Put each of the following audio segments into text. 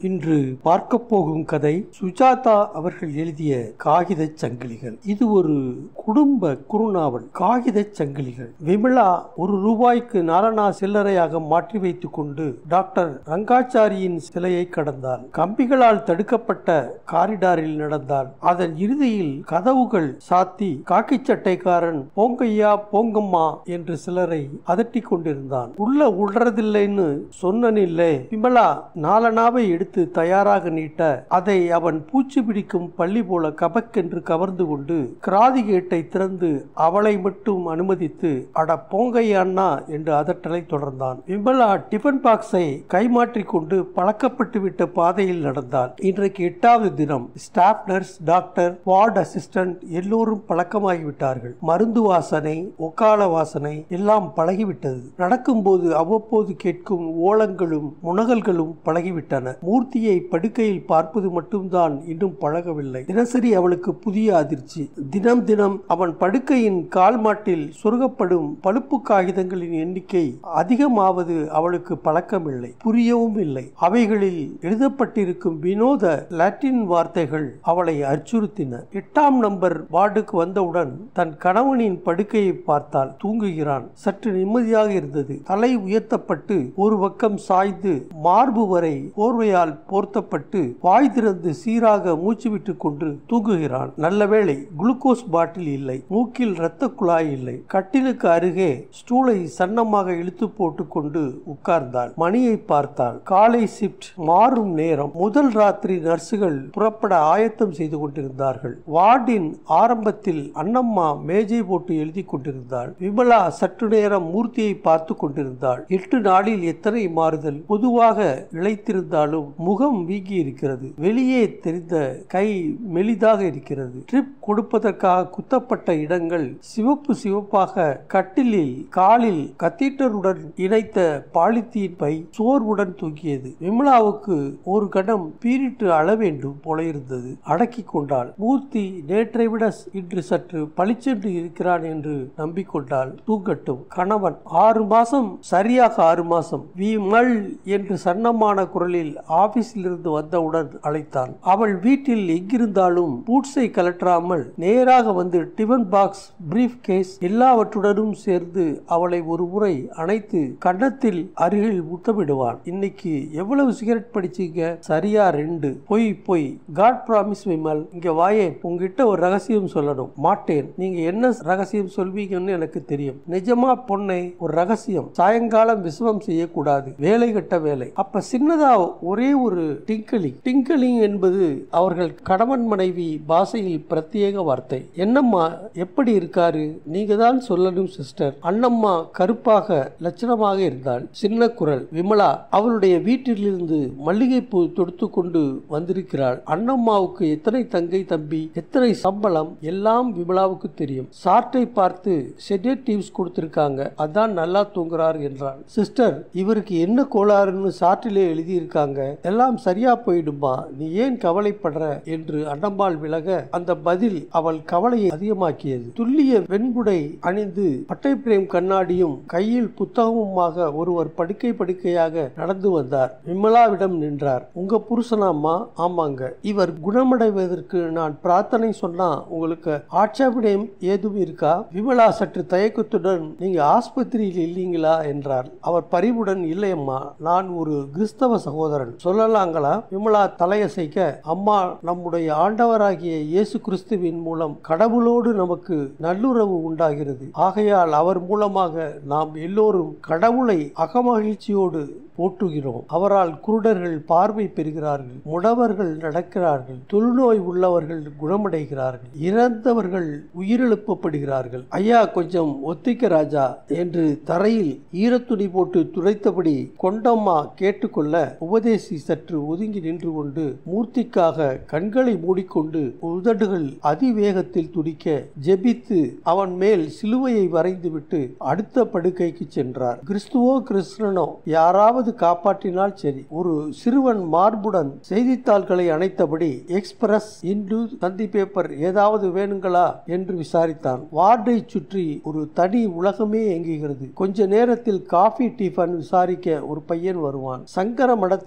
இன்று பார்க்க போகும் கதை சுஜாதா அவர்கள் எழுதிய காகித சங்கிலிகள் இது ஒரு குடும்ப குறுநாவல் காகித சங்கிலிகள் விமலா ஒரு ரூபாய்க்கு நாலனா சில்லறையாக மாற்றி வைத்துக் கொண்டு டாக்டர் ரங்காச்சாரியின் சிலையை கடந்தாள் கம்பிகளால் தடுக்கப்பட்ட காரிடாரில் நடந்தாள் அதன் இறுதியில் கதவுகள் சாத்தி காக்கி சட்டைக்காரன் போங்கையா போங்கம்மா என்று சிலரை அதட்டிக் கொண்டிருந்தான் உள்ள உள்றதில்லைன்னு சொன்னனில்லை விமலா நாலனாவை எடுத்து தயாராக நீட்ட அதை அவன் பூச்சி பிடிக்கும் பள்ளி போல கபக்கென்று கவர்ந்து கொண்டு கிராதி கேட்டை திறந்து அவளை மட்டும் அனுமதித்து அட போங்கையாண்ணா என்று அதட்டலை தொடர்ந்தான் விமலா டிஃபன் பாக்ஸை கைமாற்றிக் கொண்டு பழக்கப்பட்டு விட்ட பாதையில் நடந்தாள் இன்றைக்கு எட்டாவது தினம் staff nurse doctor ward assistant எல்லோரும் பழக்கமாகிவிட்டார்கள் மருந்து வாசனை ஒக்கால வாசனை எல்லாம் பழகிவிட்டது நடக்கும்போது அவ்வப்போது கேட்கும் ஓலங்களும் முனகல்களும் பழகிவிட்டன மூர்த்தியை படுக்கையில் பார்ப்பது மட்டும்தான் இன்னும் பழகவில்லை தினசரி அவளுக்கு புதிய அதிர்ச்சி தினம் தினம் அவன் படுக்கையின் கால் மாட்டில் சொருகப்படும் பழுப்பு காகிதங்களின் எண்ணிக்கை அதிகமாவது அவளுக்கு பழக்கமில்லை புரியவும் இல்லை அவைகளில் எழுதப்பட்டிருக்கும் வினோத லாட்டின் வார்த்தைகள் அவளை அச்சுறுத்தின எட்டாம் நம்பர் வார்டுக்கு வந்தவுடன் தன் கணவனின் படுக்கையை பார்த்தால் தூங்குகிறான் சற்று நிம்மதியாக இருந்தது தலை உயர்த்தப்பட்டு ஒரு பக்கம் சாய்ந்து மார்பு வரை போர்வையால் போர்த்தப்பட்டு வாய் திறந்து சீராக மூச்சு விட்டு கொண்டு தூங்குகிறான் நல்லவேளை குளுக்கோஸ் பாட்டில் இல்லை மூக்கில் இரத்த குழாய் இல்லை கட்டிலுக்கு அருகே ஸ்டூலை சன்னமாக இழுத்து போட்டு கொண்டு உட்கார்ந்தாள் மணியை பார்த்தாள் காலை ஷிப்ட் மாறும் நேரம் முதல் ராத்திரி நர்சுகள் புறப்பட ஆயத்தம் செய்து கொண்டிருந்தார்கள் வார்டின் ஆரம்பத்தில் அண்ணம்மா மேஜை போட்டு எழுதி கொண்டிருந்தாள் விமலா சற்று நேரம் மூர்த்தியை பார்த்து கொண்டிருந்தாள் எட்டு நாளில் எத்தனை மாறுதல் பொதுவாக இழைத்திருந்தாலும் முகம் வீங்கி இருக்கிறது வெளியே தெரிந்த கை மெலிதாக இருக்கிறது ட்ரிப் கொடுப்பதற்காக குத்தப்பட்ட இடங்கள் சிவப்பு சிவப்பாக கட்டிலில் காலில் கத்தீட்டருடன் இணைத்த பாலித்தீன் பை சோர்வுடன் தூக்கியது விமலாவுக்கு ஒரு கணம் பீரிட்டு அழ வேண்டும் போல இருந்தது அடக்கி கொண்டாள் மூர்த்தி நேற்றை விட இன்று சற்று பளிச்சென்று இருக்கிறான் என்று நம்பிக்கொண்டாள் தூங்கட்டும் கணவன் ஆறு மாசம் சரியாக ஆறு மாசம் விமல் என்று சன்னமான குரலில் ஆபீஸில் இருந்து வந்தவுடன் அழைத்தான் அவள் வீட்டில் எங்கிருந்தாலும் பூட்ஸை கலற்றாமல் நேராக வந்து டிஃபன் பாக்ஸ் பிரீஃப் கேஸ் எல்லாவற்றுடனும் சேர்ந்து அவளை ஒரு முறை அணைத்து கன்னத்தில் அருகில் முத்தமிடுவான் இன்னைக்கு எவ்வளவு சிகரெட் படிச்சீங்க சரியா ரெண்டு பொய் பொய் காட் ப்ராமிஸ் விமல் இங்க வாயே உங்ககிட்ட ஒரு ரகசியம் சொல்லணும் மாட்டேன் நீங்க என்ன ரகசியம் சொல்வீங்கன்னு எனக்கு தெரியும் நிஜமா பொண்ணை ஒரு ரகசியம் சாயங்காலம் விசுவம் செய்யக்கூடாது வேலை கட்ட வேலை அப்ப சின்னதா ஒரே ஒரு டிங்கலிங் டிங்கலிங் என்பது அவர்கள் கணவன் மனைவி பாஷையில் பிரத்யேக வார்த்தை என்னம்மா எப்படி இருக்காரு நீங்க தான் சொல்லணும் சிஸ்டர் அண்ணம்மா கருப்பாக லட்சணமாக இருந்தாள் சின்ன குரல் விமலா அவளுடைய வீட்டிலிருந்து மல்லிகைப்பூ தொடுத்து கொண்டு வந்திருக்கிறாள் அண்ணம்மாவுக்கு எத்தனை தங்கை தம்பி எத்தனை சம்பளம் எல்லாம் விமலாவுக்கு தெரியும் சார்ட்டை பார்த்து செடேட்டிவ்ஸ் கொடுத்திருக்காங்க அதான் நல்லா தூங்குறார் என்றாள் சிஸ்டர் இவருக்கு என்ன கோளாறுன்னு சார்ட்டிலே எழுதியிருக்காங்க எல்லாம் சரியா போயிடுமா நீ ஏன் கவலைப்படுற என்று அண்ணம்மாள் விலக அந்த பதில் அவள் கவலையை அதிகமாக்கியது துல்லிய வெண்புடை அணிந்து பட்டை பிரேம் கண்ணாடியும் கையில் புத்தகமுமாக ஒருவர் படுக்கை படுக்கையாக நடந்து வந்தார் விமலாவிடம் நின்றார் உங்க புருஷனாமா ஆமாங்க இவர் குணமடைவதற்கு நான் பிரார்த்தனை சொன்னா உங்களுக்கு ஆட்சேபணம் ஏதும் இருக்கா விமலா சற்று தயக்கத்துடன் நீங்க ஆஸ்பத்திரியில் இல்லீங்களா என்றார் அவர் பரிவுடன் இல்லையம்மா நான் ஒரு கிறிஸ்தவ சகோதரன் சொல்லலாங்களா விமலா தலையசைக்க அம்மா நம்முடைய ஆண்டவராகிய இயேசு கிறிஸ்துவின் மூலம் கடவுளோடு நமக்கு நல்லுறவு உண்டாகிறது ஆகையால் அவர் மூலமாக நாம் எல்லோரும் கடவுளை அகமகிழ்ச்சியோடு போற்றுகிறோம் அவரால் குருடர்கள் பார்வை பெறுகிறார்கள் முடவர்கள் நடக்கிறார்கள் தொழுநோய் உள்ளவர்கள் குணமடைகிறார்கள் இறந்தவர்கள் உயிரிழப்பப்படுகிறார்கள் ஐயா கொஞ்சம் ஒத்திக்க ராஜா என்று தரையில் ஈரத்துணி போட்டு துடைத்தபடி கொண்டம்மா கேட்டுக்கொள்ள உபதேசி சற்று ஒதுங்கி நின்று கொண்டு மூர்த்திக்காக கண்களை மூடிக்கொண்டு உதடுகள் அதிவேகத்தில் துடிக்க ஜெபித்து அவன் மேல் சிலுவையை வரைந்துவிட்டு அடுத்த படுக்கைக்கு சென்றார் கிறிஸ்துவோ கிறிஸ்தனோ யாராவது காப்பாற்றினால் சரி ஒரு சிறுவன் மார்புடன் செய்தித்தாள்களை அணைத்தபடி எக்ஸ்பிரஸ் இந்து தந்தி பேப்பர் ஏதாவது வேணுங்களா என்று விசாரித்தான் வார்டை சுற்றி ஒரு தனி உலகமே இயங்குகிறது கொஞ்ச நேரத்தில் காஃபி டிஃபன் விசாரிக்க ஒரு பையன் வருவான் சங்கர மடத்திலிருந்து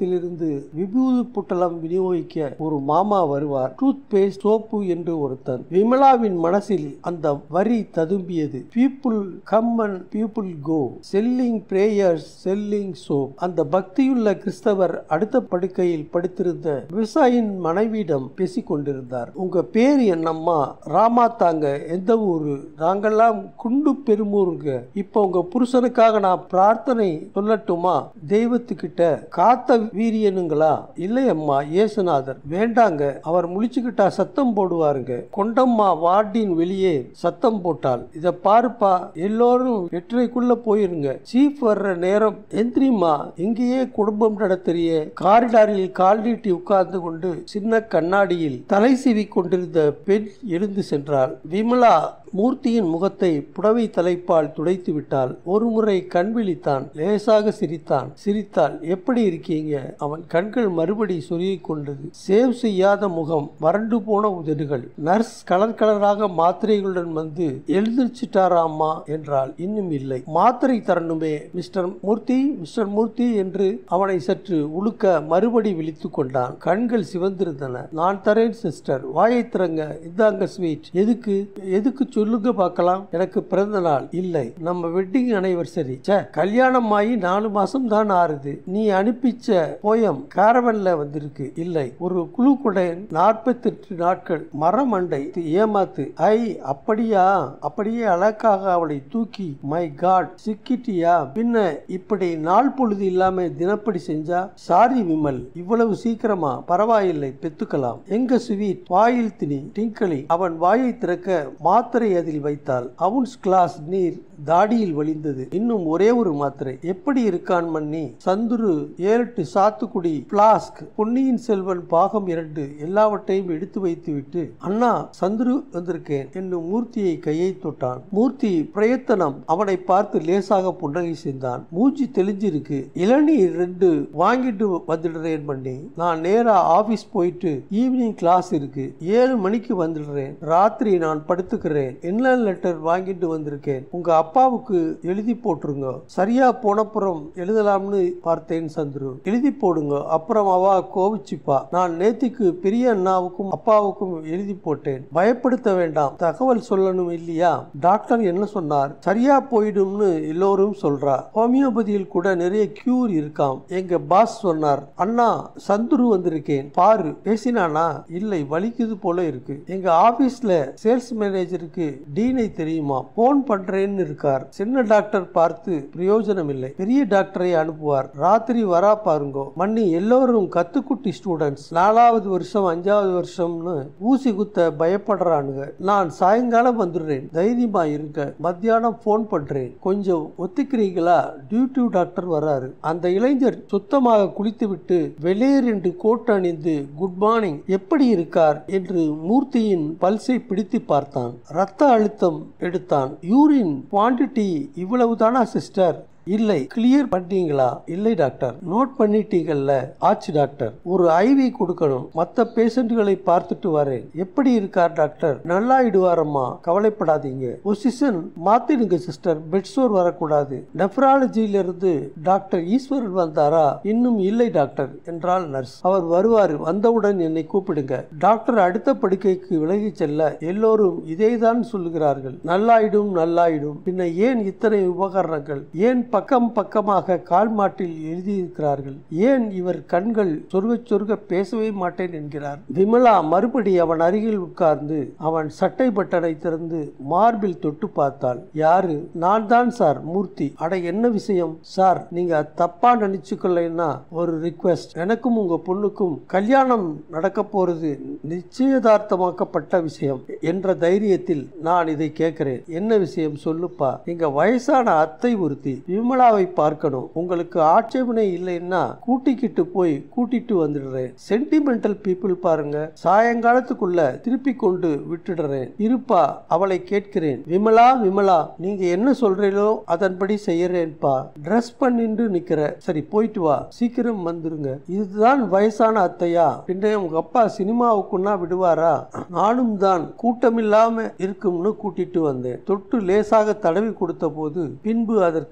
இருந்து விபூதி புட்டலம் விநியோகிக்க ஒரு மாமா வருவார் டூத் பேஸ்ட் சோப்பு என்று ஒருத்தன் விமலாவின் மனசில் அந்த வரி ததும்பியது people come and people go selling prayers selling soap அந்த பக்தியுள்ள கிறிஸ்தவர் அடுத்த படுக்கையில் படுத்திருந்த விவசாயியின் மனைவியிடம் பேசிக் கொண்டிருந்தார் உங்க பேர் என்னம்மா ராமா தாங்க எந்த ஊரு நாங்கெல்லாம் குண்டு பெருமூருங்க இப்ப உங்க புருஷனுக்காக நான் பிரார்த்தனை சொல்லட்டுமா தெய்வத்துக்கிட்ட காத்த வீரியனுங்களா இல்லையம்மா இயேசுநாதர் வேண்டாங்க அவர் முழிச்சுக்கிட்டா சத்தம் போடுவாருங்க கொண்டம்மா வார்டின் வெளியே சத்தம் போட்டால் இத பாருப்பா எல்லோரும் எட்டரைக்குள்ள போயிருங்க சீஃப் வர்ற நேரம் எந்திரிமா இங்கேயே குடும்பம் நடத்துறிய காரிடாரில் கால் நீட்டி உட்கார்ந்து கொண்டு சின்ன கண்ணாடியில் தலை சீவி கொண்டிருந்த பெண் எழுந்து சென்றாள் விமலா மூர்த்தியின் முகத்தை புடவை தலைப்பால் துடைத்து விட்டால் ஒரு முறை கண் விழித்தான் லேசாக சிரித்தான் சிரித்தால் எப்படி இருக்கீங்க அவன் கண்கள் மறுபடி சொருகிக் கொண்டது சேவ் செய்யாத முகம் வறண்டு போன உதடுகள் நர்ஸ் கலர் கலராக மாத்திரைகளுடன் வந்து எழுந்திருச்சிட்டாராமா என்றால் இன்னும் இல்லை மாத்திரை தரணுமே மிஸ்டர் மூர்த்தி மிஸ்டர் மூர்த்தி என்று அவனை சற்று உழுக்க மறுபடி விழித்துக் கொண்டான் கண்கள் சிவந்திருந்தன நான் தரேன் சிஸ்டர் வாயை திறங்க இந்தாங்க ஸ்வீட் எதுக்கு எதுக்கு சொல்லுங்க பார்க்கலாம் எனக்கு பிறந்த நாள் இல்லை நம்ம வெட்டிங் அனிவர்சரி ச்சே கல்யாணம் ஆகி நாலு மாசம் தான் ஆறுது நீ அனுப்பிச்ச போயம் காரவன்ல வந்திருக்கு இல்லை ஒரு குழு கொடை நாற்பத்தெட்டு நாட்கள் மரமண்டை ஏமாத்து ஐ அப்படியா அப்படியே அழகாக அவளை தூக்கி மை காட் சிக்கிட்டியா பின்ன இப்படி நாள் பொழுது இல்லாம தினப்படி செஞ்சா சாரி விமல் இவ்வளவு சீக்கிரமா பரவாயில்லை பெத்துக்கலாம் எங்க ஸ்வீட் வாயில் திணி டிங்கலி அவன் வாயை திறக்க மாத்திரை அதில் வைத்தாள் அவுன்ஸ் கிளாஸ் நீர் தாடியில் வழிந்தது இன்னும் ஒரே ஒரு மாத்திரை எப்படி இருக்கான் மன்னி சந்துரு ஏழெட்டு சாத்துக்குடி பிளாஸ்க் பொன்னியின் செல்வன் பாகம் இரண்டு எல்லாவற்றையும் எடுத்து வைத்து விட்டு அண்ணா சந்துரு வந்திருக்கேன் என்னும் மூர்த்தியை கையை தொட்டான் மூர்த்தி பிரயத்தனம் அவனை பார்த்து லேசாக புன்னகை செய்தான் மூச்சு தெளிஞ்சிருக்கு இளநீர் ரெண்டு வாங்கிட்டு வந்துடுறேன் பண்ணி நான் நேரா ஆபீஸ் போயிட்டு ஈவினிங் கிளாஸ் இருக்கு ஏழு மணிக்கு வந்துடுறேன் ராத்திரி நான் படுத்துக்கிறேன் என்ன லெட்டர் வாங்கிட்டு வந்திருக்கேன் உங்க அப்பாவுக்கு எழுதி போட்டுருங்க சரியா போனப்புறம் எழுதலாம்னு பார்த்தேன் சந்துரு எழுதி போடுங்க அப்புறம் அவ கோவிச்சுப்பா நான் நேத்திக்கு பெரிய அண்ணாவுக்கும் அப்பாவுக்கும் எழுதி போட்டேன் பயப்படுத்த வேண்டாம் தகவல் சொல்லணும் இல்லையா டாக்டர் என்ன சொன்னார் சரியா போயிடும்னு எல்லோரும் சொல்றா ஹோமியோபதியில் கூட நிறைய கியூர் இருக்காம் எங்க பாஸ் சொன்னார் அண்ணா சந்துரு வந்திருக்கேன் பாரு பேசினானா இல்லை வலிக்குது போல இருக்கு எங்க ஆபீஸ்ல சேல்ஸ் மேனேஜருக்கு டீனை தெரியுமா போன் பண்றேன்னு இருக்கார் சின்ன டாக்டர் பார்த்து பிரயோஜனம் இல்லை பெரிய டாக்டரை அனுப்புவார் ராத்திரி வரா பாருங்கோ மன்னி எல்லோரும் கத்துக்குட்டி ஸ்டூடெண்ட்ஸ் நாலாவது வருஷம் அஞ்சாவது வருஷம்னு ஊசி குத்த பயப்படுறானுங்க நான் சாயங்காலம் வந்துடுறேன் தைரியமா இருங்க மத்தியானம் போன் பண்றேன் கொஞ்சம் ஒத்துக்கிறீங்களா டியூட்டி டாக்டர் வராரு அந்த இளைஞர் சுத்தமாக குளித்துவிட்டு வெளியேர் என்று கோட் அணிந்து குட் மார்னிங் எப்படி இருக்கார் என்று மூர்த்தியின் பல்சை பிடித்து பார்த்தான் ரத்த அழுத்தம் எடுத்தான் யூரின் குவாண்டிட்டி இவ்வளவுதானா சிஸ்டர் இல்லை கிளியர் பண்ணிட்டீங்களா இல்லை டாக்டர் நோட் பண்ணிட்டீங்கல்ல ஆச்சு டாக்டர் ஒரு ஐவி கொடுக்கணும் மற்ற பேஷண்ட்களை பார்த்துட்டு வரேன் எப்படி இருக்கார் டாக்டர் நல்லாயிடுவாரம்மா கவலைப்படாதீங்க பொசிஷன் மாத்திடுங்க சிஸ்டர் பெட்சோர் வரக்கூடாது நெப்ராலஜியில இருந்து டாக்டர் ஈஸ்வரன் வந்தாரா இன்னும் இல்லை டாக்டர் என்றால் நர்ஸ் அவர் வருவார் வந்தவுடன் என்னை கூப்பிடுங்க டாக்டர் அடுத்த படுக்கைக்கு விலகி செல்ல எல்லோரும் இதேதான் சொல்லுகிறார்கள் நல்லாயிடும் நல்லாயிடும் பின்ன ஏன் இத்தனை உபகரணங்கள் ஏன் பக்கம் பக்கமாக கால் மாட்டில் எழுதியிருக்கிறார்கள் ஏன் இவர் கண்கள் சொருக சொருக பேசவே மாட்டேன் என்கிறார் விமலா மறுபடி அவன் அருகில் உட்கார்ந்து அவன் சட்டை பட்டனை திறந்து மார்பில் தொட்டு பார்த்தாள் யாரு நான் தான் சார் மூர்த்தி அட என்ன விஷயம் சார் நீங்க தப்பா நினைச்சுக்கலைன்னா ஒரு ரிக்வெஸ்ட் எனக்கும் உங்க பொண்ணுக்கும் கல்யாணம் நடக்க போறது நிச்சயதார்த்தமாக்கப்பட்ட விஷயம் என்ற தைரியத்தில் நான் இதை கேட்கிறேன் என்ன விஷயம் சொல்லுப்பா எங்க வயசான அத்தை ஒருத்தி விமலாவை பார்க்கணும் உங்களுக்கு ஆட்சேபனை இல்லைன்னா கூட்டிக்கிட்டு போய் கூட்டிட்டு வந்துடுறேன் சென்டிமெண்டல் பீப்புள் பாருங்க சாயங்காலத்துக்குள்ள திருப்பி கொண்டு விட்டுடுறேன் இருப்பா அவளை கேட்கிறேன் விமலா விமலா நீங்க என்ன சொல்றீங்களோ அதன்படி செய்யறேன்பா ட்ரெஸ் பண்ணிட்டு நிக்கிற சரி போயிட்டு வா சீக்கிரம் வந்துருங்க இதுதான் வயசான அத்தையா பின்ன உங்க அப்பா சினிமாவுக்குன்னா விடுவாரா நானும் தான் கூட்டமில்லாம இருக்கும்னு கூட்டிட்டு வந்தேன் தொட்டு லேசாக தடவி கொடுத்த போது பின்பு அதற்கு தைரியம்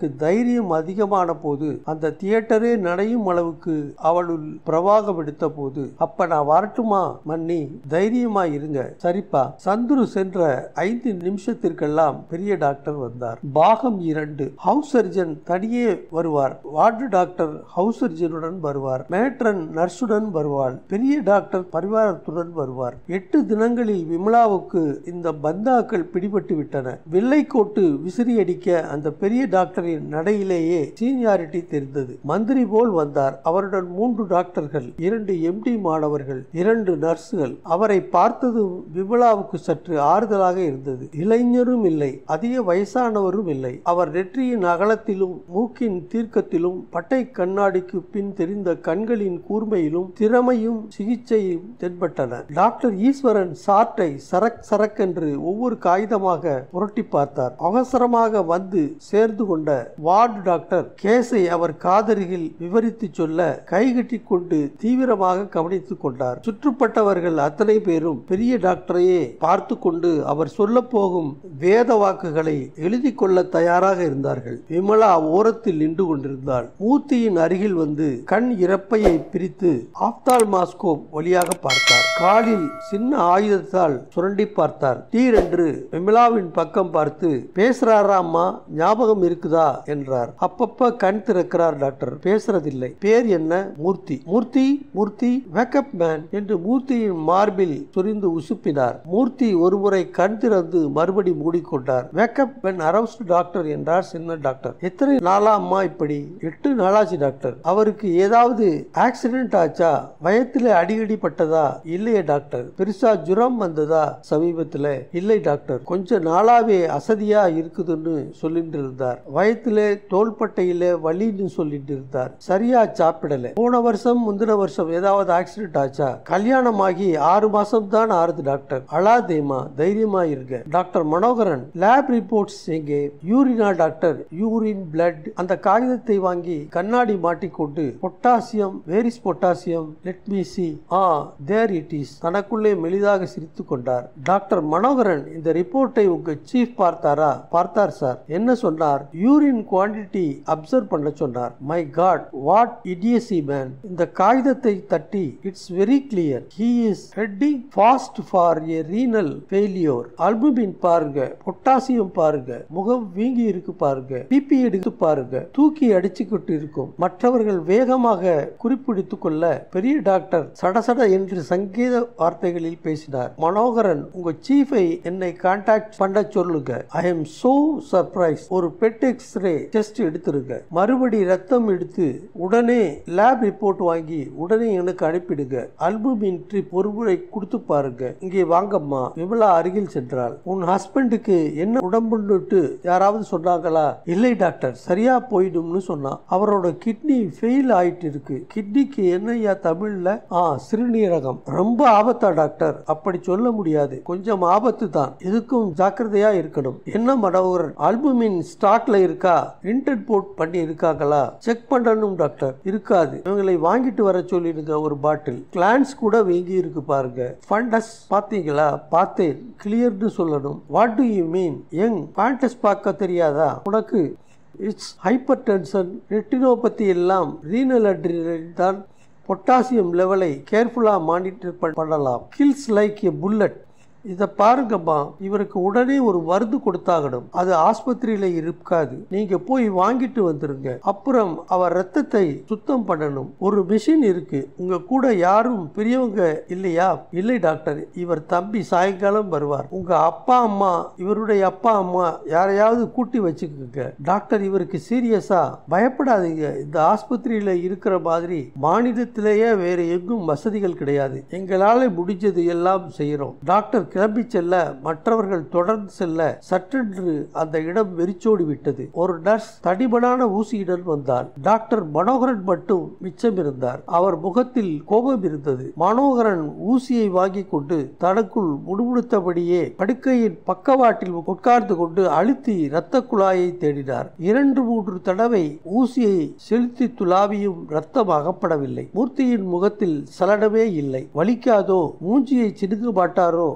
தைரியம் அதிகமான போது அந்த தியேட்டரே நடையும் அளவுக்கு அவளுள் பிரவாகம் எடுத்த போது அப்ப நான் வரட்டுமா மன்னி தைரியமா இருங்க சரிப்பா சந்துரு சென்ற ஐந்து நிமிஷத்திற்கெல்லாம் பெரிய டாக்டர் வந்தார் பாகம் இரண்டு ஹவுஸ் சர்ஜன் தனியே வருவார் வார்டு டாக்டர் ஹவுஸ் சர்ஜனுடன் வருவார் மேட்ரன் நர்சுடன் வருவாள் பெரிய டாக்டர் பரிவாரத்துடன் வருவார் எட்டு தினங்களில் விமலாவுக்கு இந்த பந்தாக்கள் பிடிபட்டு விட்டன வெள்ளை கோட்டு விசிறி அடிக்க அந்த பெரிய டாக்டரின் நடையிலேயே சீனியாரிட்டி தெரிந்தது மந்திரி போல் வந்தார் அவருடன் மூன்று டாக்டர்கள் இரண்டு எம்டி மாணவர்கள் இரண்டு நர்சுகள் அவரை பார்த்ததும் விமலாவுக்கு சற்று ஆறுதலாக இருந்தது இளைஞரும் இல்லை அதிக வயசானவரும் இல்லை அவர் நெற்றியின் அகலத்திலும் மூக்கின் தீர்க்கத்திலும் பட்டை கண்ணாடிக்கு பின் தெரிந்த கண்களின் கூர்மையிலும் திறமையும் சிகிச்சையும் தென்பட்டன டாக்டர் ஈஸ்வரன் சார்ட்டை சரக் சரக்கென்று ஒவ்வொரு காகிதமாக புரட்டி பார்த்தார் அவசரமாக வந்து சேர்ந்து கொண்ட வார்டு டாக்டர் கேஸை அவர் காதருகில் விவரித்து சொல்ல கைகட்டி கொண்டு தீவிரமாக கவனித்துக் கொண்டார் சுற்றுப்பட்டவர்கள் அத்தனை பேரும் பெரிய டாக்டரையே பார்த்து கொண்டு அவர் சொல்ல போகும் வேத வாக்குகளை எழுதி கொள்ள தயாராக இருந்தார்கள் விமலா ஓரத்தில் நின்று கொண்டிருந்தாள் மூர்த்தியின் அருகில் வந்து கண் இறப்பையை பிரித்து ஆப்தால் மாஸ்கோப் வழியாக பார்த்தார் காலில் சின்ன ஆயுதத்தால் சுரண்டி பார்த்தார் தீரென்று விமலாவின் பக்கம் பார்த்து பேசுறாரா அம்மா ஞாபகம் இருக்குதா என்றார் அப்பப்ப கண் திறக்கிறார் டாக்டர் பேசுறதில்லை பேர் என்ன மூர்த்தி மூர்த்தி மூர்த்தி வேக்கப் மேன் என்று மூர்த்தியின் மார்பில் சொரிந்து உசுப்பினார் மூர்த்தி ஒருமுறை கண் திறந்து மறுபடி மூடிக்கொண்டார் வேக்கப் மேன் அரவுஸ்ட் டாக்டர் என்றார் சின்ன டாக்டர் எத்தனை நாளா அம்மா இப்படி எட்டு நாளாச்சு டாக்டர் அவருக்கு ஏதாவது ஆக்சிடென்ட் ஆச்சா வயத்துல அடிக்கடி பட்டதா இல்லையே டாக்டர் பெருசா ஜுரம் வந்ததா சமீபத்துல இல்லை டாக்டர் கொஞ்ச நாளாவே அசதியா இருக்குதுன்னு சொல்லிட்டு இருந்தார் வயத்துல தோள்பட்டையில வலின்னு சொல்லிட்டு இருந்தார் சரியா சாப்பிடல போன வருஷம் முந்தின வருஷம் ஏதாவது ஆக்சிடென்ட் ஆச்சா கல்யாணம் ஆகி ஆறு மாசம் தான் ஆறுது டாக்டர் அழாதேமா தைரியமா இருங்க டாக்டர் மனோகரன் லேப் ரிப்போர்ட்ஸ் எங்கே யூரினா டாக்டர் யூரின் பிளட் அந்த காகிதத்தை வாங்கி கண்ணாடி மாட்டிக்கொண்டு potassium varies potassium let me see ah there it is தனக்குள்ளே மெலிதாக சிரித்துக் கொண்டார் டாக்டர் மனோகரன் இந்த ரிப்போர்ட்டை உங்க சீஃப் பார்த்தாரா பார்த்தார் சார் என்ன சொன்னார் யூரின் குவாண்டிட்டி அப்சர்வ் பண்ண சொன்னார் my God what idiocy man இந்த காகிதத்தை தட்டி it's very clear he is heading fast for a renal failure albumin பாருங்க பொட்டாசியம் பாருங்க முகம் வீங்கி இருக்கு பாருங்க பிபி எடுத்து பாருங்க தூக்கி அடிச்சுக்கிட்டு இருக்கும் மற்றவர்கள் வேகமாக குறிப்பிடித்துக் கொள்ள பெரிய டாக்டர் சடசட என்று சங்கீத வார்த்தைகளில் பேசினார் மனோகரன் உங்க சீஃபை என்னை கான்டாக்ட் பண்ண சொல்லுங்க ஐ எம் சோ சர்ப்ரைஸ் ஒரு பெட் எக்ஸ்ரே டெஸ்ட் எடுத்துருங்க மறுபடி ரத்தம் எடுத்து உடனே லேப் ரிப்போர்ட் வாங்கி உடனே எனக்கு அனுப்பிடுங்க அல்புமின் ட்ரிப் ஒரு முறை கொடுத்து பாருங்க இங்கே வாங்கம்மா விமலா அருகில் சென்றாள் உன் ஹஸ்பண்டுக்கு என்ன உடம்புன்னுட்டு யாராவது சொன்னாங்களா இல்லை டாக்டர் சரியா போயிடும்னு சொன்னான் அவரோட கிட்னி ஃபெயில் ஆயிட்டு இருக்கு கிட்னிக்கு என்னய்யா தமிழ்ல ஆ சிறுநீரகம் ரொம்ப ஆபத்தா டாக்டர் அப்படி சொல்ல முடியாது கொஞ்சம் ஆபத்து தான் எதுக்கும் ஜாக்கிரதையா இருக்கணும் என்ன மனோகரன் ஆல்புமின் ஸ்டாக்ல இருக்கா இன்டென்ட் போட் பண்ணி இருக்காங்களா செக் பண்ணணும் டாக்டர் இருக்காது இவங்களை வாங்கிட்டு வர சொல்லிடுங்க ஒரு பாட்டில் கிளான்ஸ் கூட வீங்கி இருக்கு பாருங்க ஃபண்டஸ் பாத்தீங்களா பார்த்தேன் கிளியர்னு சொல்லணும் what do you mean young fundus பார்க்க தெரியாதா உனக்கு இட்ஸ் ஹைப்பர் டென்ஷன் ரெட்டினோபதி எல்லாம் ரீனல் அட்ரினல் தான் பொட்டாசியம் லெவலை கேர்ஃபுல்லாக மானிட்டர் பண்ணலாம் கில்ஸ் லைக் எ புல்லட் இதை பாருங்கம்மா இவருக்கு உடனே ஒரு மருந்து கொடுத்தாகணும் அது ஆஸ்பத்திரியில இருக்காது நீங்க போய் வாங்கிட்டு வந்துருங்க அப்புறம் அவர் ரத்தத்தை சுத்தம் பண்ணணும் ஒரு மிஷின் இருக்கு உங்க கூட யாரும் பெரியவங்க இல்லையா இல்லை டாக்டர் இவர் தம்பி சாயங்காலம் வருவார் உங்க அப்பா அம்மா இவருடைய அப்பா அம்மா யாரையாவது கூட்டி வச்சுக்கோங்க டாக்டர் இவருக்கு சீரியஸா பயப்படாதீங்க இந்த ஆஸ்பத்திரியில இருக்கிற மாதிரி மாநிலத்திலேயே வேற எங்கும் வசதிகள் கிடையாது எங்களால முடிஞ்சது எல்லாம் செய்யறோம் டாக்டர் கிளம்பி செல்ல மற்றவர்கள் தொடர்ந்து செல்ல சற்றென்று அந்த இடம் வெறிச்சோடி விட்டது ஒரு நர்ஸ் தடிமனான ஊசியுடன் வந்தார் டாக்டர் மனோகரன் மட்டும் மிச்சம் இருந்தார் அவர் முகத்தில் கோபம் இருந்தது மனோகரன் ஊசியை வாங்கி கொண்டு தனக்குள் முணுமுணுத்தபடியே படுக்கையின் பக்கவாட்டில் உட்கார்ந்து கொண்டு அழுத்தி இரத்த குழாயை தேடினார் இரண்டு மூன்று தடவை ஊசியை செலுத்தி துளாவியும் ரத்தம் அகப்படவில்லை மூர்த்தியின் முகத்தில் சலனமே இல்லை வலிக்காதோ மூஞ்சியை சிடுங்க மாட்டாரோ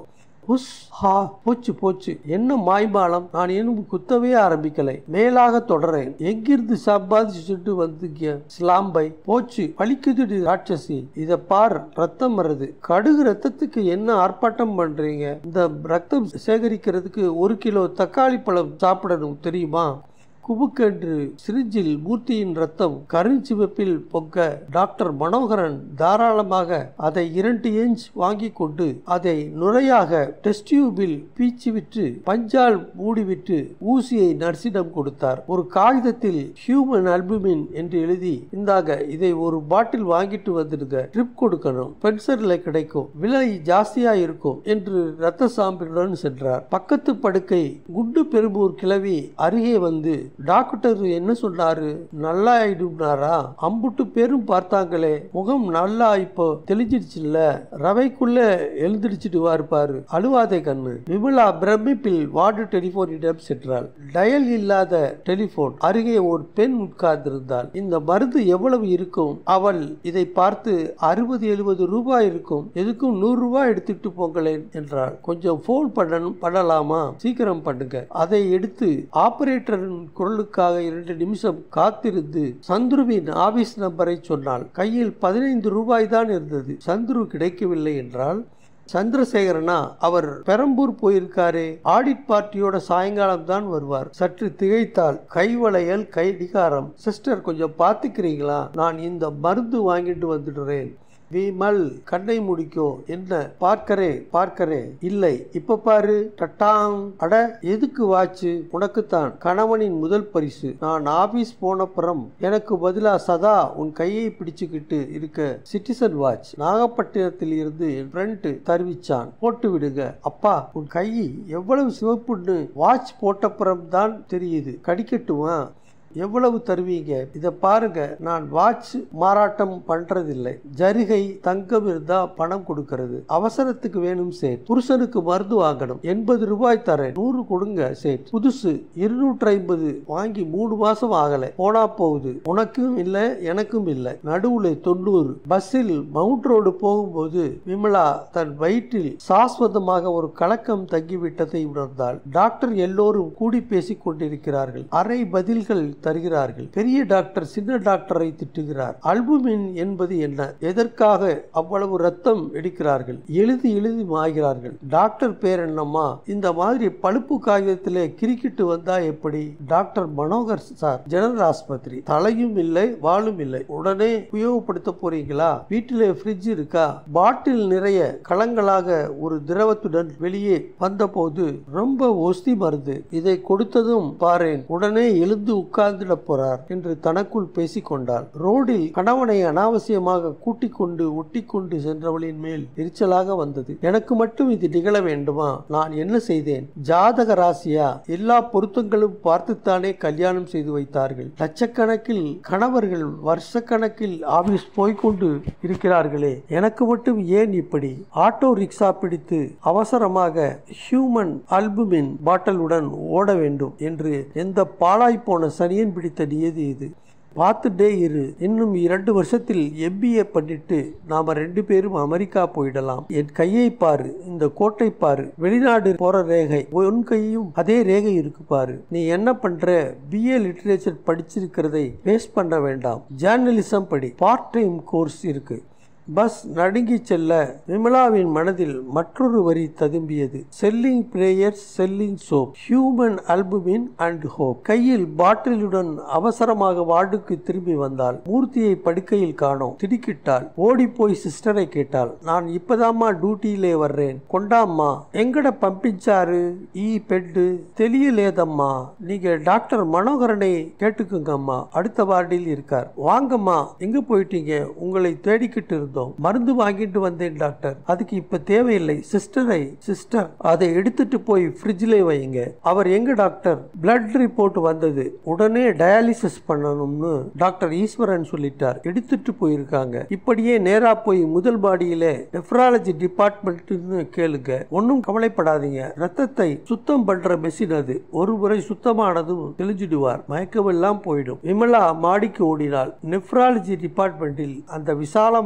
உஸ் ஹா போச்சு போச்சு என்ன மாய்மாலம் நான் இன்னும் குத்தவே ஆரம்பிக்கலை மேலாக தொடரேன் எங்கிருந்து சம்பாதிச்சுட்டு வந்தீங்க ஸ்லாம்பை போச்சு பழிக்குதுடி ராட்சசி இத பார் ரத்தம் வருது கடுகு ரத்தத்துக்கு என்ன ஆர்ப்பாட்டம் பண்றீங்க இந்த ரத்தம் சேகரிக்கிறதுக்கு ஒரு கிலோ தக்காளி பழம் சாப்பிடணும் தெரியுமா குபுக்கென்று சிரிஞ்சில் மூர்த்தியின் ரத்தம் கருஞ்சிவப்பில் பொங்க டாக்டர் மனோகரன் தாராளமாக அதை இரண்டு இன்ச் வாங்கி கொண்டு அதை நுரையாக டெஸ்டியூபில் பீச்சு விட்டு பஞ்சால் மூடிவிட்டு ஊசியை நர்சிடம் கொடுத்தார் ஒரு காகிதத்தில் ஹியூமன் அல்புமின் என்று எழுதி இந்தாங்க இதை ஒரு பாட்டில் வாங்கிட்டு வந்துடுங்க ட்ரிப் கொடுக்கணும் பென்சர்ல கிடைக்கும் விலை ஜாஸ்தியா இருக்கும் என்று ரத்த சாம்பிளுடன் சென்றார் பக்கத்து படுக்கை குண்டு பெரும்பூர் கிளவி அருகே வந்து டாக்டர் என்ன சொன்னாரு நல்லா ஆயிடுனாரா அம்புட்டு பேரும் பார்த்தாங்களே முகம் நல்லா இப்போ தெளிஞ்சிடுச்சுல்ல ரவைக்குள்ள எழுந்திருச்சுட்டு இருப்பாரு அழுவாதே கண்ணு விமலா பிரமிப்பில் வார்டு டெலிபோனிடம் சென்றாள் டயல் இல்லாத டெலிபோன் அருகே ஒரு பெண் உட்கார்ந்திருந்தாள் இந்த மருந்து எவ்வளவு இருக்கும் அவள் இதை பார்த்து அறுபது எழுபது ரூபாய் இருக்கும் எதுக்கும் நூறு ரூபாய் எடுத்துட்டு போங்களேன் என்றாள் கொஞ்சம் போன் பண்ணணும் பண்ணலாமா சீக்கிரம் பண்ணுங்க அதை எடுத்து ஆபரேட்டரின் குரலுக்காக இரண்டு நிமிஷம் காத்திருந்து சந்துருவின் ஆபீஸ் நம்பரை சொன்னாள் கையில் பதினைந்து ரூபாய் தான் இருந்தது சந்துரு கிடைக்கவில்லை என்றால் சந்திரசேகரனா அவர் பெரம்பூர் போயிருக்காரே ஆடிட் பார்ட்டியோட சாயங்காலம் தான் வருவார் சற்று திகைத்தால் கைவளையல் கைடிகாரம் சிஸ்டர் கொஞ்சம் பாத்துக்கிறீங்களா நான் இந்த மருந்து வாங்கிட்டு வந்துடுறேன் விமல் கண்ணை முடிக்கோ என்ன பார்க்கரே பார்க்கரே இல்லை இப்ப பாரு டட்டாங் அட எதுக்கு வாச்சு உனக்குத்தான் கணவனின் முதல் பரிசு நான் ஆபீஸ் போனப்புறம் எனக்கு பதிலா சதா உன் கையை பிடிச்சுக்கிட்டு இருக்க சிட்டிசன் வாட்ச் நாகப்பட்டினத்தில் இருந்து என் ஃப்ரெண்ட் தருவிச்சான் போட்டு விடுங்க அப்பா உன் கை எவ்வளவு சிவப்புன்னு வாட்ச் போட்டப்புறம் தான் தெரியுது கடிக்கட்டுமா எவ்வளவு தருவீங்க இத பாருங்க நான் வாட்ச் மாறாட்டம் பண்றதில்லை ஜரிகை தங்கம் இருந்தா பணம் கொடுக்கறது அவசரத்துக்கு வேணும் சேட் புருஷனுக்கு மருந்து வாங்கணும் எண்பது ரூபாய் தரேன் நூறு கொடுங்க சேட் புதுசு இருநூற்றி ஐம்பது வாங்கி மூணு மாசம் ஆகல போனா போகுது உனக்கும் இல்ல எனக்கும் இல்ல நடுவுல தொண்ணூறு பஸ்ஸில் மவுண்ட் ரோடு போகும்போது விமலா தன் வயிற்றில் சாஸ்வதமாக ஒரு கலக்கம் தங்கிவிட்டதை உணர்ந்தாள் டாக்டர் எல்லோரும் கூடி பேசிக் கொண்டிருக்கிறார்கள் அரை பதில்கள் தருகிறார்கள் பெரிய டாக்டர் சின்ன டாக்டரை திட்டுகிறார் அல்புமின் என்பது என்ன எதற்காக அவ்வளவு ரத்தம் எடுக்கிறார்கள் எழுதி எழுதி மாய்கிறார்கள் டாக்டர் பேர் என்னம்மா இந்த மாதிரி பழுப்பு காகிதத்திலே கிரிக்கிட்டு வந்தா எப்படி டாக்டர் மனோகர் சார் ஜெனரல் ஆஸ்பத்திரி தலையும் இல்லை வாளும் இல்லை உடனே உபயோகப்படுத்த போறீங்களா வீட்டிலே ஃப்ரிட்ஜ் இருக்கா பாட்டில் நிறைய களங்களாக ஒரு திரவத்துடன் வெளியே வந்தபோது ரொம்ப ஒஸ்தி மருந்து இதை கொடுத்ததும் பாரேன் உடனே எழுந்து உட்கார்ந்து உட்கார்ந்திட போறார் என்று தனக்குள் பேசிக் கொண்டாள் ரோடில் கணவனை அனாவசியமாக கூட்டிக் கொண்டு ஒட்டி கொண்டு சென்றவளின் மேல் எரிச்சலாக வந்தது எனக்கு மட்டும் இது நிகழ வேண்டுமா நான் என்ன செய்தேன் ஜாதக ராசியா எல்லா பொருத்தங்களும் பார்த்துத்தானே கல்யாணம் செய்து வைத்தார்கள் லட்சக்கணக்கில் கணவர்கள் வருஷக்கணக்கில் ஆபீஸ் போய்கொண்டு இருக்கிறார்களே எனக்கு மட்டும் ஏன் இப்படி ஆட்டோ ரிக்ஷா பிடித்து அவசரமாக ஹியூமன் அல்புமின் பாட்டலுடன் ஓட வேண்டும் என்று எந்த பாழாய் போன சனியன் பிடித்த நியதி இது பார்த்துட்டே இரு இன்னும் இரண்டு வருஷத்தில் எம்பிஏ பண்ணிட்டு நாம ரெண்டு பேரும் அமெரிக்கா போயிடலாம் என் கையை பாரு இந்த கோட்டை பாரு வெளிநாடு போற ரேகை உன் கையும் அதே ரேகை இருக்கு பாரு நீ என்ன பண்ற பிஏ லிட்டரேச்சர் படிச்சிருக்கிறதை வேஸ்ட் பண்ண வேண்டாம் ஜேர்னலிசம் படி பார்ட் டைம் கோர்ஸ் இருக்கு பஸ் நடுங்கி செல்ல விமலாவின் மனதில் மற்றொரு வரி ததும்பியது selling prayers selling soap human albumin and hope கையில் பாட்டிலுடன் அவசரமாக வார்டுக்கு திரும்பி வந்தாள் மூர்த்தியை படுக்கையில் காணோம் திடுக்கிட்டாள் ஓடி போய் சிஸ்டரை கேட்டாள் நான் இப்பதாம்மா டியூட்டியிலே வர்றேன் கொண்டாம்மா எங்கட பம்பிச்சாரு ஈ பெட்டு தெரியலேதம்மா நீங்க டாக்டர் மனோகரனை கேட்டுக்குங்கம்மா அடுத்த வார்டில் இருக்கார் வாங்கம்மா எங்க போயிட்டீங்க உங்களை தேடிக்கிட்டு இருந்தோம் மருந்து வாங்கிட்டு வந்தேன் டாக்டர் அதுக்கு இப்ப தேவையில்லை சிஸ்டரை சிஸ்டர் அதை எடுத்துட்டு போய் ஃப்ரிட்ஜில் வைங்க அவர் எங்க டாக்டர் பிளட் ரிப்போர்ட் வந்தது உடனே டயாலிசிஸ் பண்ணணும்னு டாக்டர் ஈஸ்வரன் சொல்லிட்டார் எடுத்துட்டு போயிருக்காங்க இப்படியே நேரா போய் முதல் பாடியில நெஃப்ராலஜி டிபார்ட்மெண்ட்னு கேளுங்க ஒன்னும் கவலைப்படாதீங்க ரத்தத்தை சுத்தம் பண்ற மெஷின் அது ஒரு முறை சுத்தமானதும் தெளிஞ்சிடுவார் மயக்கமெல்லாம் போயிடும் விமலா மாடிக்கு ஓடினாள் நெஃப்ராலஜி டிபார்ட்மெண்டில் அந்த விசாலமான அறை